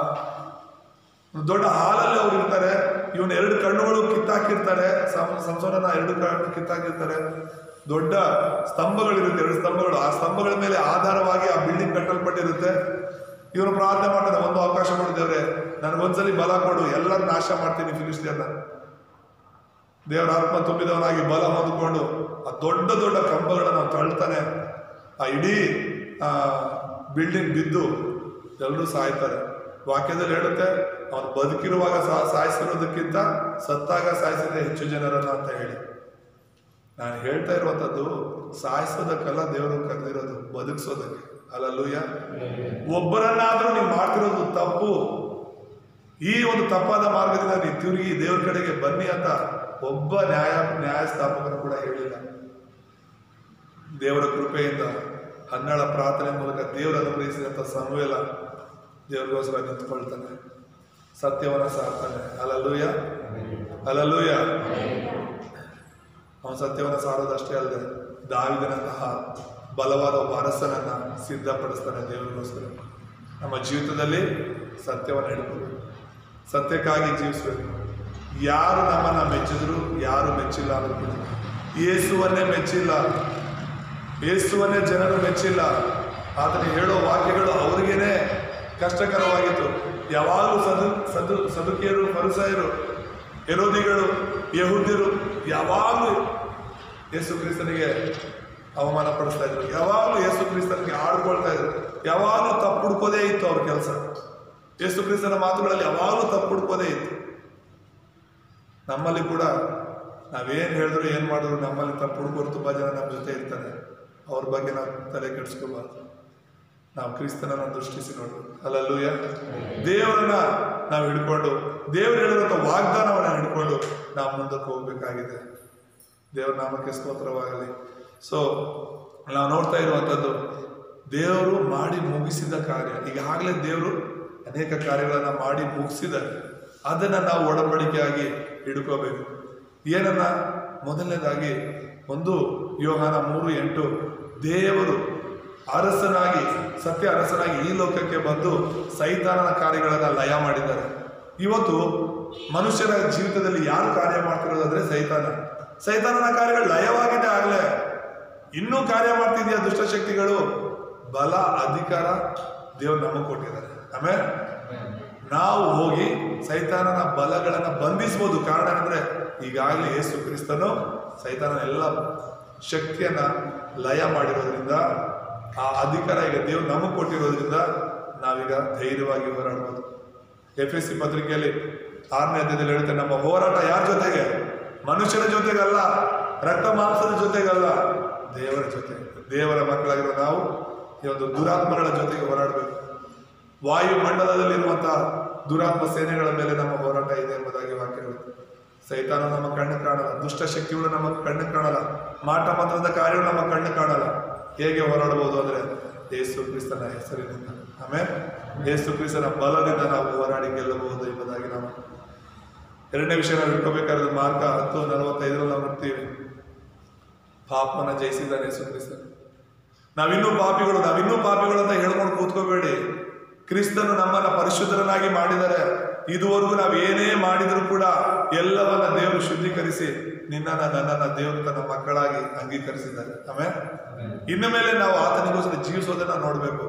ಒಂದು ದೊಡ್ಡ ಹಾಲಲ್ಲಿ ಅವ್ರು ಇರ್ತಾರೆ ಇವನ್ ಎರಡು ಕಣ್ಣುಗಳು ಕಿತ್ತಾಕಿರ್ತಾರೆ ಸಂ- ಸಂಸೋನನ ಎರಡು ಕಣ್ಣು ಕಿತ್ತಾಕಿರ್ತಾರೆ ದೊಡ್ಡ ಸ್ತಂಭಗಳಿರುತ್ತೆ ಎರಡು ಸ್ತಂಭಗಳು ಆ ಸ್ತಂಭಗಳ ಮೇಲೆ ಆಧಾರವಾಗಿ ಆ ಬಿಲ್ಡಿಂಗ್ ಕಟ್ಟಲ್ಪಟ್ಟಿರುತ್ತೆ ಇವನು ಪ್ರಾರ್ಥನೆ ಮಾಡ್ತಾನೆ ಒಂದು ಅವಕಾಶ ಕೊಡಿದ್ದೇವ್ರೆ ನನಗೊಂದ್ಸಲಿ ಬಲ ಕೊಡು ಎಲ್ಲರೂ ನಾಶ ಮಾಡ್ತೀನಿ ಫಿಲಿಸ್ಟಿಯನ್ನ ದೇವರ ಆತ್ಮ ತುಂಬಿದವನಾಗಿ ಬಲ ಹೊಂದ್ಕೊಂಡು ಆ ದೊಡ್ಡ ದೊಡ್ಡ ಕಂಬಗಳನ್ನು ಅವ್ನು ತಳ್ತಾನೆ ಆ ಇಡೀ ಆ ಬಿಲ್ಡಿಂಗ್ ಬಿದ್ದು ಎಲ್ಲರೂ ಸಾಯ್ತಾರೆ ವಾಕ್ಯದಲ್ಲಿ ಹೇಳುತ್ತೆ ಅವನು ಬದುಕಿರುವಾಗ ಸಾ- ಸಾಯಿಸಿರೋದಕ್ಕಿಂತ ಸತ್ತಾಗ ಸಾಯಿಸಿದ್ರೆ ಹೆಚ್ಚು ಜನರನ್ನ ಅಂತ ಹೇಳಿ ನಾನು ಹೇಳ್ತಾ ಇರುವಂತದ್ದು ಸಾಯಿಸೋದಕ್ಕಲ್ಲ ದೇವರು ಕರೆದಿರೋದು ಬದುಕಿಸೋದಕ್ಕೆ ಅಲ್ಲಲ್ಲೂಯ ಒಬ್ಬರನ್ನಾದ್ರೂ ನೀವು ಮಾಡ್ತಿರೋದು ತಪ್ಪು ಈ ಒಂದು ತಪ್ಪಾದ ಮಾರ್ಗದಿಂದ ನೀವು ತಿರುಗಿ ದೇವ್ರ ಕಡೆಗೆ ಬನ್ನಿ ಅಂತ ಒಬ್ಬ ನ್ಯಾಯ ನ್ಯಾಯಸ್ಥಾಪಕರು ಕೂಡ ಹೇಳಿಲ್ಲ ದೇವರ ಕೃಪೆಯಿಂದ ಹನ್ನೆರಡ ಪ್ರಾರ್ಥನೆ ಮೂಲಕ ದೇವರು ಅನುಗ್ರಹಿಸಿದಂಥ ಸಮವೇಲ ದೇವರಿಗೋಸ್ಕರ ನಿಂತ್ಕೊಳ್ತಾನೆ ಸತ್ಯವನ್ನ ಸಾರ್ತಾನೆ ಅಲಲ್ಲೂಯ ಅಲಲ್ಲೂಯ ಅವನು ಸತ್ಯವನ್ನ ಸಾರೋದಷ್ಟೇ ಅಲ್ಲದೆ ದಾವಿದನಂತಹ ಬಲವಾದ ಒಬ್ಬ ಅರಸನನ್ನ ಸಿದ್ಧಪಡಿಸ್ತಾನೆ ದೇವರಿಗೋಸ್ಕರ ನಮ್ಮ ಜೀವಿತದಲ್ಲಿ ಸತ್ಯವನ್ನು ಹಿಡ್ಕೋಬೇಕು ಸತ್ಯಕ್ಕಾಗಿ ಜೀವಿಸ್ಬೇಕು ಯಾರು ನಮ್ಮನ್ನ ಮೆಚ್ಚಿದ್ರು ಯಾರು ಮೆಚ್ಚಿಲ್ಲ ಅನ್ನೋದು ಯೇಸುವನ್ನೇ ಮೆಚ್ಚಿಲ್ಲ ಯೇಸುವನ್ನೇ ಜನರು ಮೆಚ್ಚಿಲ್ಲ ಆತನಿಗೆ ಹೇಳೋ ವಾಕ್ಯಗಳು ಅವ್ರಿಗೇನೆ ಕಷ್ಟಕರವಾಗಿತ್ತು ಯಾವಾಗಲೂ ಸದು ಸದು ಸದುಕಿಯರು ಫರುಸಾಯರು ಎರೋದಿಗಳು ಯಹೂದ್ಯರು ಯಾವಾಗಲೂ ಯೇಸು ಕ್ರಿಸ್ತನಿಗೆ ಅವಮಾನ ಪಡಿಸ್ತಾ ಇದ್ರು ಯಾವಾಗಲೂ ಯೇಸು ಕ್ರಿಸ್ತನಿಗೆ ಆಡ್ಕೊಳ್ತಾ ಇದ್ರು ಯಾವಾಗಲೂ ತಪ್ಪು ಹುಡ್ಕೋದೇ ಇತ್ತು ಅವ್ರ ಕೆಲಸ ಯೇಸು ಕ್ರಿಸ್ತನ ಮಾತುಗಳಲ್ಲಿ ಯಾವಾಗಲೂ ತಪ್ಪು ಹುಡ್ಕೋದೇ ಇತ್ತು ನಮ್ಮಲ್ಲಿ ಕೂಡ ನಾವೇನು ಹೇಳಿದ್ರು ಏನು ಮಾಡಿದ್ರು ನಮ್ಮಲ್ಲಿ ತಪ್ಪು ಹುಡುಗರು ತುಂಬ ಜನ ನಮ್ಮ ಜೊತೆ ಇರ್ತಾರೆ ಅವ್ರ ಬಗ್ಗೆ ನಾವು ತಲೆ ಕೆಡಿಸ್ಕೋಬಾರ್ದು ನಾವು ಕ್ರಿಸ್ತನನ್ನ ದೃಷ್ಟಿಸಿ ನೋಡು ಅಲ್ಲಲ್ಲೂಯ ದೇವರನ್ನ ನಾವು ಹಿಡ್ಕೊಂಡು ದೇವರು ಹೇಳಿರುವಂಥ ವಾಗ್ದಾನವನ್ನ ಹಿಡ್ಕೊಂಡು ನಾವು ಮುಂದಕ್ಕೆ ಹೋಗ್ಬೇಕಾಗಿದೆ ದೇವರ ನಾಮಕ್ಕೆ ಸ್ತೋತ್ರವಾಗಲಿ ಸೊ ನಾವು ನೋಡ್ತಾ ಇರುವಂಥದ್ದು ದೇವರು ಮಾಡಿ ಮುಗಿಸಿದ ಕಾರ್ಯ ಈಗಾಗಲೇ ದೇವರು ಅನೇಕ ಕಾರ್ಯಗಳನ್ನ ಮಾಡಿ ಮುಗಿಸಿದ್ದಾರೆ ಅದನ್ನ ನಾವು ಒಡಂಬಡಿಕೆಯಾಗಿ ಹಿಡ್ಕೋಬೇಕು ಏನನ್ನ ಮೊದಲನೇದಾಗಿ ಒಂದು ಯೋಹಾನ ಮೂರು ಎಂಟು ದೇವರು ಅರಸನಾಗಿ ಸತ್ಯ ಅರಸನಾಗಿ ಈ ಲೋಕಕ್ಕೆ ಬಂದು ಸೈತಾನನ ಕಾರ್ಯಗಳನ್ನ ಲಯ ಮಾಡಿದ್ದಾರೆ ಇವತ್ತು ಮನುಷ್ಯರ ಜೀವಿತದಲ್ಲಿ ಯಾರು ಕಾರ್ಯ ಮಾಡ್ತಿರೋದಂದ್ರೆ ಸೈತಾನ ಸೈತಾನನ ಕಾರ್ಯಗಳು ಲಯವಾಗಿದೆ ಆಗ್ಲೇ ಇನ್ನೂ ಕಾರ್ಯ ಮಾಡ್ತಿದೆಯಾ ದುಷ್ಟಶಕ್ತಿಗಳು ಬಲ ಅಧಿಕಾರ ದೇವ್ರು ನಮಗೆ ಕೊಟ್ಟಿದ್ದಾರೆ ಆಮೇಲೆ ನಾವು ಹೋಗಿ ಸೈತಾನನ ಬಲಗಳನ್ನ ಬಂಧಿಸ್ಬೋದು ಕಾರಣ ಅಂದ್ರೆ ಈಗಾಗಲೇ ಯೇಸು ಕ್ರಿಸ್ತನು ಸೈತಾನನ ಎಲ್ಲ ಶಕ್ತಿಯನ್ನ ಲಯ ಮಾಡಿರೋದ್ರಿಂದ ಆ ಅಧಿಕಾರ ಈಗ ದೇವ್ರು ನಮಗೆ ಕೊಟ್ಟಿರೋದ್ರಿಂದ ನಾವೀಗ ಧೈರ್ಯವಾಗಿ ಹೋರಾಡ್ಬೋದು ಎಫ್ ಎಸ್ ಸಿ ಪತ್ರಿಕೆಯಲ್ಲಿ ಆರನೇ ಅಧ್ಯಾಯದಲ್ಲಿ ಹೇಳುತ್ತೆ ನಮ್ಮ ಹೋರಾಟ ಯಾರ ಜೊತೆಗೆ ಮನುಷ್ಯರ ಜೊತೆಗಲ್ಲ ರಕ್ತ ಮಾಂಸದ ಜೊತೆಗಲ್ಲ ದೇವರ ಜೊತೆ ದೇವರ ಮಕ್ಕಳಾಗಿರೋ ನಾವು ಈ ಒಂದು ದುರಾತ್ಮಗಳ ಜೊತೆಗೆ ಹೋರಾಡಬೇಕು ವಾಯುಮಂಡಲದಲ್ಲಿರುವಂತಹ ದುರಾತ್ಮ ಸೇನೆಗಳ ಮೇಲೆ ನಮ್ಮ ಹೋರಾಟ ಇದೆ ಎಂಬುದಾಗಿ ವಾಕ್ಯ ಹೇಳುತ್ತೆ ಸೈತಾನ ನಮ್ಮ ಕಣ್ಣು ಕಾಣಲ್ಲ ದುಷ್ಟ ಶಕ್ತಿಗಳು ನಮ್ಮ ಕಣ್ಣು ಕಾಣಲ್ಲ ಮಾಟ ಮಂತ್ರದ ಕಾರ್ಯಗಳು ನಮ್ಮ ಕಣ್ಣು ಕಾಣಲ್ಲ ಹೇಗೆ ಹೋರಾಡಬಹುದು ಅಂದ್ರೆ ಯೇಸು ಕ್ರಿಸ್ತನ ಹೆಸರಿನಿಂದ ಆಮೇಲೆ ಯೇಸು ಕ್ರಿಸ್ತನ ಬಲದಿಂದ ನಾವು ಹೋರಾಡಿ ಗೆಲ್ಲಬಹುದು ಎಂಬುದಾಗಿ ನಾವು ಎರಡನೇ ವಿಷಯ ನಾವು ಇಟ್ಕೋಬೇಕಾದ್ರೆ ಮಾರ್ಗ ಹತ್ತು ನಲವತ್ತೈದರಲ್ಲಿ ನಾವು ನೋಡ್ತೀವಿ ಪಾಪನ ಜಯಿಸಿದ್ದಾನೆ ಯೇಸು ಕ್ರಿಸ್ತ ನಾವಿನ್ನೂ ಪಾಪಿಗಳು ನಾವಿನ್ನೂ ಪಾಪಿಗಳು ಅಂತ ಹೇಳ್ಕೊಂಡು ಕೂತ್ಕೋಬೇಡಿ ಕ್ರಿಸ್ತನು ನಮ್ಮನ್ನ ಪರಿಶುದ್ಧರನ್ನಾಗಿ ಮಾಡಿದರೆ ಇದುವರೆಗೂ ನಾವು ಏನೇ ಮಾಡಿದ್ರು ಕೂಡ ಎಲ್ಲವನ್ನ ದೇವರು ಶುದ್ಧೀಕರಿಸಿ ನಿನ್ನನ್ನ ನನ್ನನ್ನ ದೇವರು ತನ್ನ ಮಕ್ಕಳಾಗಿ ಅಂಗೀಕರಿಸಿದ್ದಾರೆ ಆಮೇಲೆ ಇನ್ನು ಮೇಲೆ ನಾವು ಆತನಿಗೋಸ್ಕರ ಜೀವಿಸೋದನ್ನ ನೋಡ್ಬೇಕು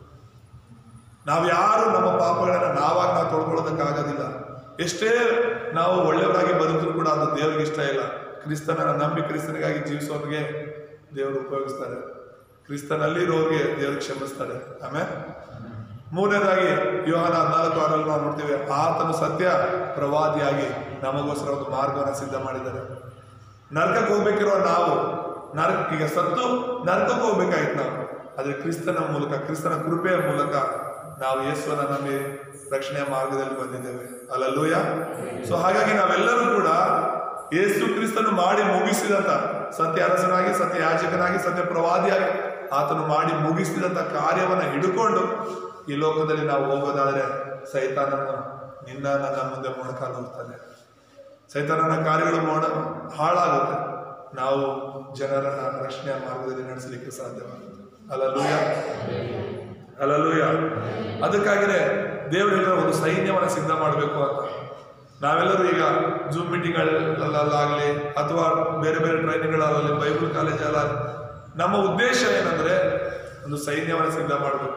ನಾವು ಯಾರು ನಮ್ಮ ಪಾಪಗಳನ್ನ ನಾವಾಗಿ ನಾವು ತೊಳ್ಕೊಳ್ಳೋದಕ್ಕಾಗೋದಿಲ್ಲ ಎಷ್ಟೇ ನಾವು ಒಳ್ಳೆಯವರಾಗಿ ಬದುಕಿದ್ರು ಕೂಡ ಅದು ದೇವರಿಗೆ ಇಷ್ಟ ಇಲ್ಲ ಕ್ರಿಸ್ತನನ್ನ ನಂಬಿ ಕ್ರಿಸ್ತನಿಗಾಗಿ ಜೀವಿಸೋರಿಗೆ ದೇವರು ಉಪಯೋಗಿಸ್ತಾರೆ ಕ್ರಿಸ್ತನಲ್ಲಿರೋರಿಗೆ ದೇವರು ಕ್ಷಮಿಸ್ತಾರೆ ಆಮೇಲೆ ಮೂರನೇದಾಗಿ ಯೋಹನ ಹದಿನಾಲ್ಕು ಆರಲ್ಲಿ ನಾವು ನೋಡ್ತೀವಿ ಆತನು ಸತ್ಯ ಪ್ರವಾದಿಯಾಗಿ ನಮಗೋಸ್ಕರ ಒಂದು ಮಾರ್ಗವನ್ನು ಸಿದ್ಧ ಮಾಡಿದ್ದಾರೆ ನರಕಕ್ಕೆ ಹೋಗ್ಬೇಕಿರೋ ನಾವು ನರಕ ಈಗ ಸತ್ತು ನರಕಕ್ಕೆ ಹೋಗ್ಬೇಕಾಗಿತ್ತು ನಾವು ಆದ್ರೆ ಕ್ರಿಸ್ತನ ಮೂಲಕ ಕ್ರಿಸ್ತನ ಕೃಪೆಯ ಮೂಲಕ ನಾವು ಯೇಸುವನ್ನ ನಂಬಿ ರಕ್ಷಣೆಯ ಮಾರ್ಗದಲ್ಲಿ ಬಂದಿದ್ದೇವೆ ಅಲ್ಲಲ್ಲೂಯ ಸೊ ಹಾಗಾಗಿ ನಾವೆಲ್ಲರೂ ಕೂಡ ಯೇಸು ಕ್ರಿಸ್ತನು ಮಾಡಿ ಮುಗಿಸಿದಂತ ಸತ್ಯ ಅರಸನಾಗಿ ಸತ್ಯ ಯಾಜಕನಾಗಿ ಸತ್ಯ ಪ್ರವಾದಿಯಾಗಿ ಆತನು ಮಾಡಿ ಮುಗಿಸಿದಂತ ಕಾರ್ಯವನ್ನ ಹಿಡ್ಕೊಂಡು ಈ ಲೋಕದಲ್ಲಿ ನಾವು ಹೋಗೋದಾದ್ರೆ ಸೈತಾನನು ನಿನ್ನ ನನ್ನ ಮುಂದೆ ಮೊಣಕಾಲು ಹೋಗ್ತಾನೆ ಸೈತಾನನ ಕಾರ್ಯಗಳು ಮಾಡ ಹಾಳಾಗುತ್ತೆ ನಾವು ಜನರನ್ನ ರಕ್ಷಣೆಯ ಮಾರ್ಗದಲ್ಲಿ ನಡೆಸಲಿಕ್ಕೆ ಸಾಧ್ಯವಾಗುತ್ತೆ ಅಲ್ಲಲ್ಲೂಯ ಅಲ್ಲಲ್ಲೂಯ ಅದಕ್ಕಾಗಿನೇ ದೇವರು ಹೇಳಿರೋ ಒಂದು ಸೈನ್ಯವನ್ನ ಸಿದ್ಧ ಮಾಡಬೇಕು ಅಂತ ನಾವೆಲ್ಲರೂ ಈಗ ಜೂಮ್ ಮೀಟಿಂಗ್ಗಳಲ್ಲಾಗಲಿ ಅಥವಾ ಬೇರೆ ಬೇರೆ ಟ್ರೈನಿಂಗ್ಗಳಾಗಲಿ ಬೈಬಲ್ ಕಾಲೇಜಲ್ಲಾಗಲಿ ನಮ್ಮ ಉದ್ದೇಶ ಏನಂದ್ರೆ ಒಂದು ಸೈನ್ಯವನ್ನ ಸಿದ್ಧ ಮಾಡಬೇಕು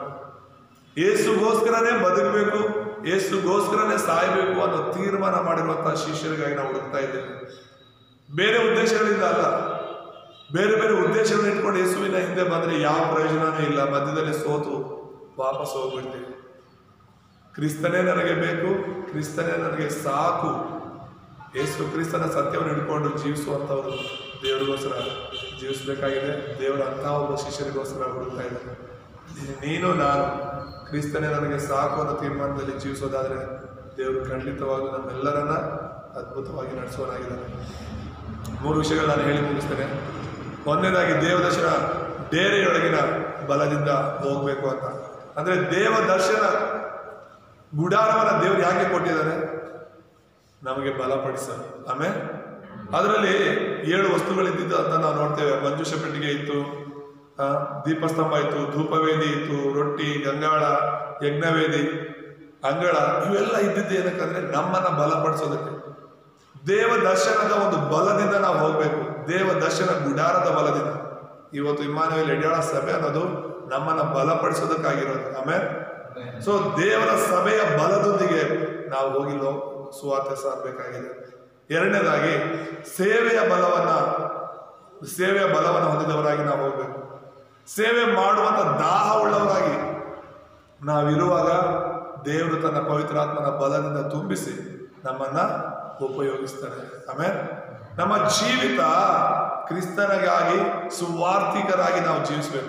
ಏಸುಗೋಸ್ಕರನೇ ಬದುಕಬೇಕು ಏಸುಗೋಸ್ಕರನೇ ಸಾಯಬೇಕು ಅನ್ನೋ ತೀರ್ಮಾನ ಮಾಡಿರುವಂತಹ ಶಿಷ್ಯರಿಗಾಗಿ ನಾವು ಹುಡುಕ್ತಾ ಇದ್ದೇವೆ ಬೇರೆ ಉದ್ದೇಶಗಳಿಂದ ಅಲ್ಲ ಬೇರೆ ಬೇರೆ ಉದ್ದೇಶಗಳನ್ನ ಇಟ್ಕೊಂಡು ಯೇಸುವಿನ ಹಿಂದೆ ಬಂದ್ರೆ ಯಾವ ಪ್ರಯೋಜನನೂ ಇಲ್ಲ ಮಧ್ಯದಲ್ಲಿ ಸೋತು ವಾಪಸ್ ಹೋಗ್ಬಿಡ್ತೀವಿ ಕ್ರಿಸ್ತನೇ ನನಗೆ ಬೇಕು ಕ್ರಿಸ್ತನೇ ನನಗೆ ಸಾಕು ಯೇಸು ಕ್ರಿಸ್ತನ ಸತ್ಯವನ್ನು ಹಿಡ್ಕೊಂಡು ಜೀವಿಸುವಂಥವ್ರು ದೇವರಿಗೋಸ್ಕರ ಜೀವಿಸಬೇಕಾಗಿದೆ ದೇವರ ಅಂತಹ ಒಬ್ಬ ಶಿಷ್ಯರಿಗೋಸ್ಕರ ಹುಡುಕ್ತಾ ಇದ್ದಾರೆ ನೀನು ನಾನು ಕ್ರಿಸ್ತನೇ ನನಗೆ ಸಾಕು ಅನ್ನೋ ತೀರ್ಮಾನದಲ್ಲಿ ಜೀವಿಸೋದಾದ್ರೆ ದೇವರು ಖಂಡಿತವಾಗೂ ನಮ್ಮೆಲ್ಲರನ್ನ ಅದ್ಭುತವಾಗಿ ನಡೆಸೋನಾಗಿದ್ದಾನೆ ಮೂರು ವಿಷಯಗಳು ನಾನು ಹೇಳಿ ಮುಗಿಸ್ತೇನೆ ಒಂದನೇದಾಗಿ ದೇವದರ್ಶನ ಡೇರೆಯೊಳಗಿನ ಬಲದಿಂದ ಹೋಗ್ಬೇಕು ಅಂತ ಅಂದ್ರೆ ದೇವ ದರ್ಶನ ಗುಡಾರವನ್ನ ದೇವರು ಯಾಕೆ ಕೊಟ್ಟಿದ್ದಾರೆ ನಮಗೆ ಬಲಪಡಿಸಲು ಆಮೇಲೆ ಅದರಲ್ಲಿ ಏಳು ವಸ್ತುಗಳಿದ್ದಿದ್ದು ಅಂತ ನಾವು ನೋಡ್ತೇವೆ ಮಂಜುಷ ಪೆಟ್ಟಿಗೆ ಇತ್ತು ಆ, ದೀಪಸ್ತಂಭ ಇತ್ತು ಧೂಪವೇದಿ ಇತ್ತು ರೊಟ್ಟಿ ಗಂಗಾಳ ಯಜ್ಞವೇದಿ ಅಂಗಳ ಇವೆಲ್ಲ ಇದ್ದಿದ್ದು ಏನಕ್ಕಂದ್ರೆ ನಮ್ಮನ್ನ ಬಲಪಡಿಸೋದಕ್ಕೆ ದೇವ ದರ್ಶನದ ಒಂದು ಬಲದಿಂದ ನಾವು ಹೋಗ್ಬೇಕು ದೇವ ದರ್ಶನ ಗುಡಾರದ ಬಲದಿಂದ ಇವತ್ತು ಇಮ್ಮಾನುವೇಲ್ ಎಡ್ಯಾಳ ಸಭೆ ಅನ್ನೋದು ನಮ್ಮನ್ನ ಬಲಪಡಿಸೋದಕ್ಕಾಗಿರೋದು ಆಮೇಲೆ ಸೊ ದೇವರ ಸಭೆಯ ಬಲದೊಂದಿಗೆ ನಾವು ಹೋಗಿ ಲೋ ಸುವಾರ್ತೆ ಸಾರಬೇಕಾಗಿದೆ ಎರಡನೇದಾಗಿ ಸೇವೆಯ ಬಲವನ್ನ ಸೇವೆಯ ಬಲವನ್ನು ಹೊಂದಿದವರಾಗಿ ನಾವು ಹೋಗ್ಬೇಕು ಸೇವೆ ಮಾಡುವಂತ ದಾಹ ಉಳ್ಳವರಾಗಿ ನಾವಿರುವಾಗ ದೇವರು ತನ್ನ ಪವಿತ್ರಾತ್ಮನ ಬಲದಿಂದ ತುಂಬಿಸಿ ನಮ್ಮನ್ನ ಉಪಯೋಗಿಸ್ತಾರೆ ಆಮೇಲೆ ನಮ್ಮ ಜೀವಿತ ಕ್ರಿಸ್ತನಿಗಾಗಿ ಸುವಾರ್ಥಿಕರಾಗಿ ನಾವು ಜೀವಿಸಬೇಕು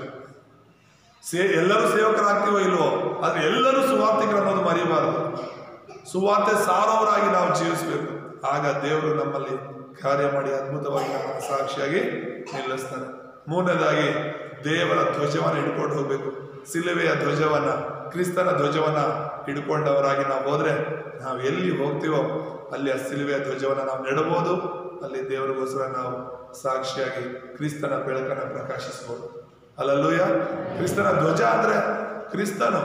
ಸೇ ಎಲ್ಲರೂ ಸೇವಕರಾಗ್ತೀವೋ ಇಲ್ವೋ ಆದ್ರೆ ಎಲ್ಲರೂ ಸುವಾರ್ಥಿಕರು ಅನ್ನೋದು ಮರಿಬಾರದು ಸುವಾರ್ತೆ ಸಾರೋವರಾಗಿ ನಾವು ಜೀವಿಸಬೇಕು ಆಗ ದೇವರು ನಮ್ಮಲ್ಲಿ ಕಾರ್ಯ ಮಾಡಿ ಅದ್ಭುತವಾಗಿ ನಮ್ಮನ್ನು ಸಾಕ್ಷಿಯಾಗಿ ನಿಲ್ಲಿಸ್ತಾನೆ ಮೂರನೇದಾಗಿ ದೇವರ ಧ್ವಜವನ್ನು ಹಿಡ್ಕೊಂಡು ಹೋಗ್ಬೇಕು ಸಿಲುವೆಯ ಧ್ವಜವನ್ನ ಕ್ರಿಸ್ತನ ಧ್ವಜವನ್ನ ಹಿಡ್ಕೊಂಡವರಾಗಿ ನಾವು ಹೋದ್ರೆ ನಾವು ಎಲ್ಲಿ ಹೋಗ್ತೀವೋ ಅಲ್ಲಿ ಆ ಸಿಲುವೆಯ ಧ್ವಜವನ್ನ ನಾವು ನೆಡಬಹುದು ಅಲ್ಲಿ ದೇವರಿಗೋಸ್ಕರ ನಾವು ಸಾಕ್ಷಿಯಾಗಿ ಕ್ರಿಸ್ತನ ಬೆಳಕನ್ನು ಪ್ರಕಾಶಿಸಬಹುದು ಅಲ್ಲಲ್ಲೂಯ ಕ್ರಿಸ್ತನ ಧ್ವಜ ಅಂದ್ರೆ ಕ್ರಿಸ್ತನು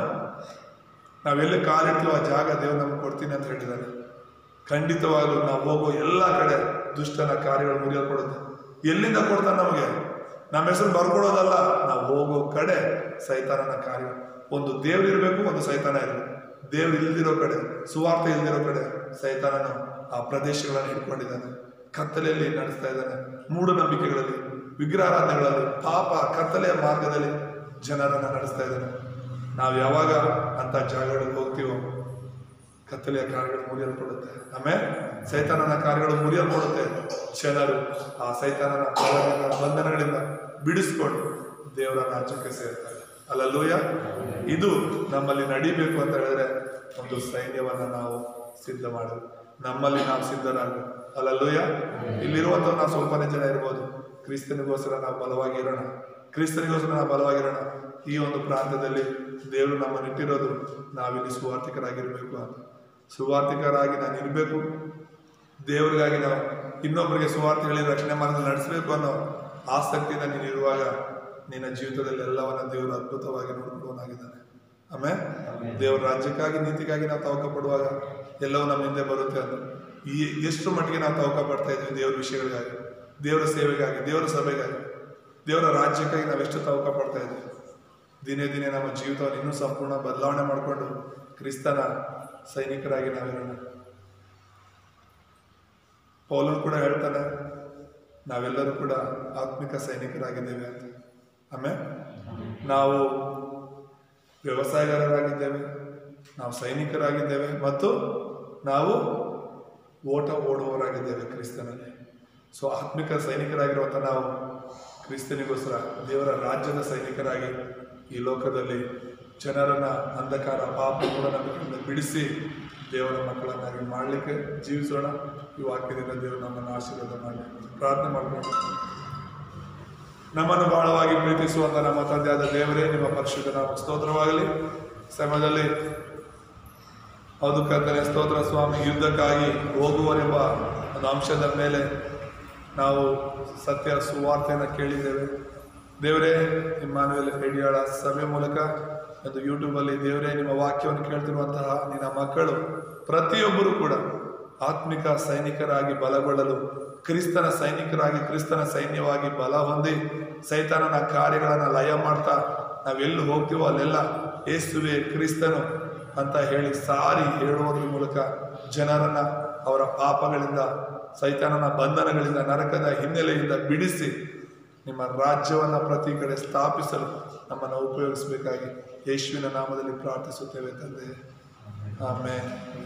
ನಾವೆಲ್ಲಿ ಕಾಲಿಡ್ತೀವೋ ಆ ಜಾಗ ದೇವ್ರು ನಮ್ಗೆ ಕೊಡ್ತೀನಿ ಅಂತ ಹೇಳಿದ್ದಾರೆ ಖಂಡಿತವಾಗ್ಲೂ ನಾವು ಹೋಗೋ ಎಲ್ಲ ಕಡೆ ದುಷ್ಟನ ಕಾರ್ಯಗಳು ಮುರಿಯಲ್ಪಡುತ್ತೆ ಎಲ್ಲಿಂದ ಕೊಡ್ತಾನೆ ನಮಗೆ ನಮ್ಮ ಹೆಸರು ಬರ್ಕೊಡೋದಲ್ಲ ನಾವು ಹೋಗೋ ಕಡೆ ಸೈತಾನನ ಕಾರ್ಯ ಒಂದು ದೇವ್ರು ಇರಬೇಕು ಒಂದು ಸೈತಾನ ಇರಬೇಕು ದೇವ್ರು ಇಲ್ದಿರೋ ಕಡೆ ಸುವಾರ್ತೆ ಇಲ್ದಿರೋ ಕಡೆ ಸೈತಾನನು ಆ ಪ್ರದೇಶಗಳನ್ನು ಹಿಡ್ಕೊಂಡಿದ್ದಾನೆ ಕತ್ತಲೆಯಲ್ಲಿ ನಡೆಸ್ತಾ ಇದ್ದಾನೆ ಮೂಢನಂಬಿಕೆಗಳಲ್ಲಿ ವಿಗ್ರಹಾರಾಧನೆಗಳಲ್ಲಿ ಪಾಪ ಕತ್ತಲೆಯ ಮಾರ್ಗದಲ್ಲಿ ಜನರನ್ನ ನಡೆಸ್ತಾ ಇದ್ದಾನೆ ನಾವು ಯಾವಾಗ ಅಂತ ಜಾಗಗಳಿಗೆ ಹೋಗ್ತೀವೋ ಕತ್ತಲೆಯ ಕಾರ್ಯಗಳು ಮುರಿಯಲ್ಪಡುತ್ತೆ ಆಮೇಲೆ ಸೈತಾನನ ಕಾರ್ಯಗಳು ಮುರಿಯಲ್ಪಡುತ್ತೆ ಜನರು ಆ ಸೈತಾನನ ಬಲದಿಂದ ಬಂಧನಗಳಿಂದ ಬಿಡಿಸ್ಕೊಂಡು ದೇವರ ರಾಜ್ಯಕ್ಕೆ ಸೇರ್ತಾರೆ ಅಲ್ಲಲ್ಲೂಯ ಇದು ನಮ್ಮಲ್ಲಿ ನಡಿಬೇಕು ಅಂತ ಹೇಳಿದ್ರೆ ಒಂದು ಸೈನ್ಯವನ್ನ ನಾವು ಸಿದ್ಧ ಮಾಡಬೇಕು ನಮ್ಮಲ್ಲಿ ನಾವು ಸಿದ್ಧರಾಗಬೇಕು ಅಲ್ಲಲ್ಲೂಯ ಇಲ್ಲಿರುವಂತ ನಾವು ಸ್ವಲ್ಪನೇ ಜನ ಇರ್ಬೋದು ಕ್ರಿಸ್ತನಿಗೋಸ್ಕರ ನಾವು ಬಲವಾಗಿ ಇರೋಣ ಕ್ರಿಸ್ತನಿಗೋಸ್ಕರ ನಾವು ಬಲವಾಗಿರೋಣ ಈ ಒಂದು ಪ್ರಾಂತ್ಯದಲ್ಲಿ ದೇವರು ನಮ್ಮನ್ನು ಇಟ್ಟಿರೋದು ನಾವಿಲ್ಲಿ ಸುವಾರ್ಥಿಕರಾಗಿರ್ಬೇಕು ಅಂತ ಸುವಾರ್ಥಿಕರಾಗಿ ನಾನು ಇರಬೇಕು ದೇವರಿಗಾಗಿ ನಾವು ಇನ್ನೊಬ್ಬರಿಗೆ ಸುವಾರ್ತೆ ಹೇಳಿ ರಕ್ಷಣೆ ಮಾರ್ಗದಲ್ಲಿ ನಡೆಸಬೇಕು ಅನ್ನೋ ಆಸಕ್ತಿಯಿಂದ ನೀನು ಇರುವಾಗ ನಿನ್ನ ಜೀವಿತದಲ್ಲಿ ಎಲ್ಲವನ್ನ ದೇವರು ಅದ್ಭುತವಾಗಿ ನೋಡ್ಕೊಳ್ಳೋನಾಗಿದ್ದಾನೆ ಆಮೇಲೆ ದೇವರ ರಾಜ್ಯಕ್ಕಾಗಿ ನೀತಿಗಾಗಿ ನಾವು ತವಕ ಪಡುವಾಗ ಎಲ್ಲವೂ ನಮ್ಮ ಹಿಂದೆ ಬರುತ್ತೆ ಅಂತ ಈ ಎಷ್ಟು ಮಟ್ಟಿಗೆ ನಾವು ತವಕ ಪಡ್ತಾ ಇದ್ವಿ ದೇವರ ವಿಷಯಗಳಿಗಾಗಿ ದೇವರ ಸೇವೆಗಾಗಿ ದೇವರ ಸಭೆಗಾಗಿ ದೇವರ ರಾಜ್ಯಕ್ಕಾಗಿ ನಾವೆಷ್ಟು ತವಕ ಪಡ್ತಾ ಇದ್ವಿ ದಿನೇ ದಿನೇ ನಮ್ಮ ಜೀವಿತವನ್ನು ಇನ್ನೂ ಸಂಪೂರ್ಣ ಬದಲಾವಣೆ ಮಾಡಿಕೊಂಡು ಕ್ರಿಸ್ತನ ಸೈನಿಕರಾಗಿ ನಾವಿರೋಣ ಪೌಲನು ಕೂಡ ಹೇಳ್ತಾನೆ ನಾವೆಲ್ಲರೂ ಕೂಡ ಆತ್ಮಿಕ ಸೈನಿಕರಾಗಿದ್ದೇವೆ ಅಂತ ಆಮೇಲೆ ನಾವು ವ್ಯವಸಾಯಗಾರರಾಗಿದ್ದೇವೆ ನಾವು ಸೈನಿಕರಾಗಿದ್ದೇವೆ ಮತ್ತು ನಾವು ಓಟ ಓಡುವವರಾಗಿದ್ದೇವೆ ಕ್ರಿಸ್ತನಲ್ಲಿ ಸೊ ಆತ್ಮಿಕ ಸೈನಿಕರಾಗಿರುವಂಥ ನಾವು ಕ್ರಿಸ್ತನಿಗೋಸ್ಕರ ದೇವರ ರಾಜ್ಯದ ಸೈನಿಕರಾಗಿ ಈ ಲೋಕದಲ್ಲಿ ಜನರನ್ನ ಅಂಧಕಾರ ಪಾಪ ಮೂಢನಂಬಿಕೆಯಿಂದ ಬಿಡಿಸಿ ದೇವರ ಮಕ್ಕಳನ್ನಾಗಿ ಮಾಡಲಿಕ್ಕೆ ಜೀವಿಸೋಣ ಈ ವಾಕ್ಯದಿಂದ ದೇವರು ನಮ್ಮನ್ನು ಆಶೀರ್ವಾದ ಮಾಡಿ ಪ್ರಾರ್ಥನೆ ಮಾಡ್ಕೊಂಡು ನಮ್ಮನ್ನು ಬಹಳವಾಗಿ ಪ್ರೀತಿಸುವಂತ ನಮ್ಮ ತಂದೆಯಾದ ದೇವರೇ ನಿಮ್ಮ ಪರಿಶುದ್ಧ ನಾಮ ಸ್ತೋತ್ರವಾಗಲಿ ಸಮಯದಲ್ಲಿ ಹೌದು ಕರ್ತನೆ ಸ್ತೋತ್ರ ಸ್ವಾಮಿ ಯುದ್ಧಕ್ಕಾಗಿ ಹೋಗುವರೆಂಬ ಒಂದು ಅಂಶದ ಮೇಲೆ ನಾವು ಸತ್ಯ ಸುವಾರ್ತೆಯನ್ನು ಕೇಳಿದ್ದೇವೆ ದೇವರೇ ಇಮ್ಮಾನುವೆಲ್ ರೇಡಿಯೋಳ ಸಭೆ ಮೂಲಕ ಒಂದು ಯೂಟ್ಯೂಬಲ್ಲಿ ದೇವರೇ ನಿಮ್ಮ ವಾಕ್ಯವನ್ನು ಕೇಳ್ತಿರುವಂತಹ ನಿನ್ನ ಮಕ್ಕಳು ಪ್ರತಿಯೊಬ್ಬರು ಕೂಡ ಆತ್ಮಿಕ ಸೈನಿಕರಾಗಿ ಬಲಗೊಳ್ಳಲು ಕ್ರಿಸ್ತನ ಸೈನಿಕರಾಗಿ ಕ್ರಿಸ್ತನ ಸೈನ್ಯವಾಗಿ ಬಲ ಹೊಂದಿ ಸೈತಾನನ ಕಾರ್ಯಗಳನ್ನು ಲಯ ಮಾಡ್ತಾ ನಾವೆಲ್ಲಿ ಹೋಗ್ತೀವೋ ಅಲ್ಲೆಲ್ಲ ಏಸುವೆ ಕ್ರಿಸ್ತನು ಅಂತ ಹೇಳಿ ಸಾರಿ ಹೇಳುವುದ್ರ ಮೂಲಕ ಜನರನ್ನ ಅವರ ಪಾಪಗಳಿಂದ ಸೈತಾನನ ಬಂಧನಗಳಿಂದ ನರಕದ ಹಿನ್ನೆಲೆಯಿಂದ ಬಿಡಿಸಿ ನಿಮ್ಮ ರಾಜ್ಯವನ್ನ ಪ್ರತಿ ಕಡೆ ಸ್ಥಾಪಿಸಲು ನಮ್ಮನ್ನು ಉಪಯೋಗಿಸಬೇಕಾಗಿ ಯೇಸುವಿನ ನಾಮದಲ್ಲಿ ಪ್ರಾರ್ಥಿಸುತ್ತೇವೆ ತಂದೆ ಆಮೇಲೆ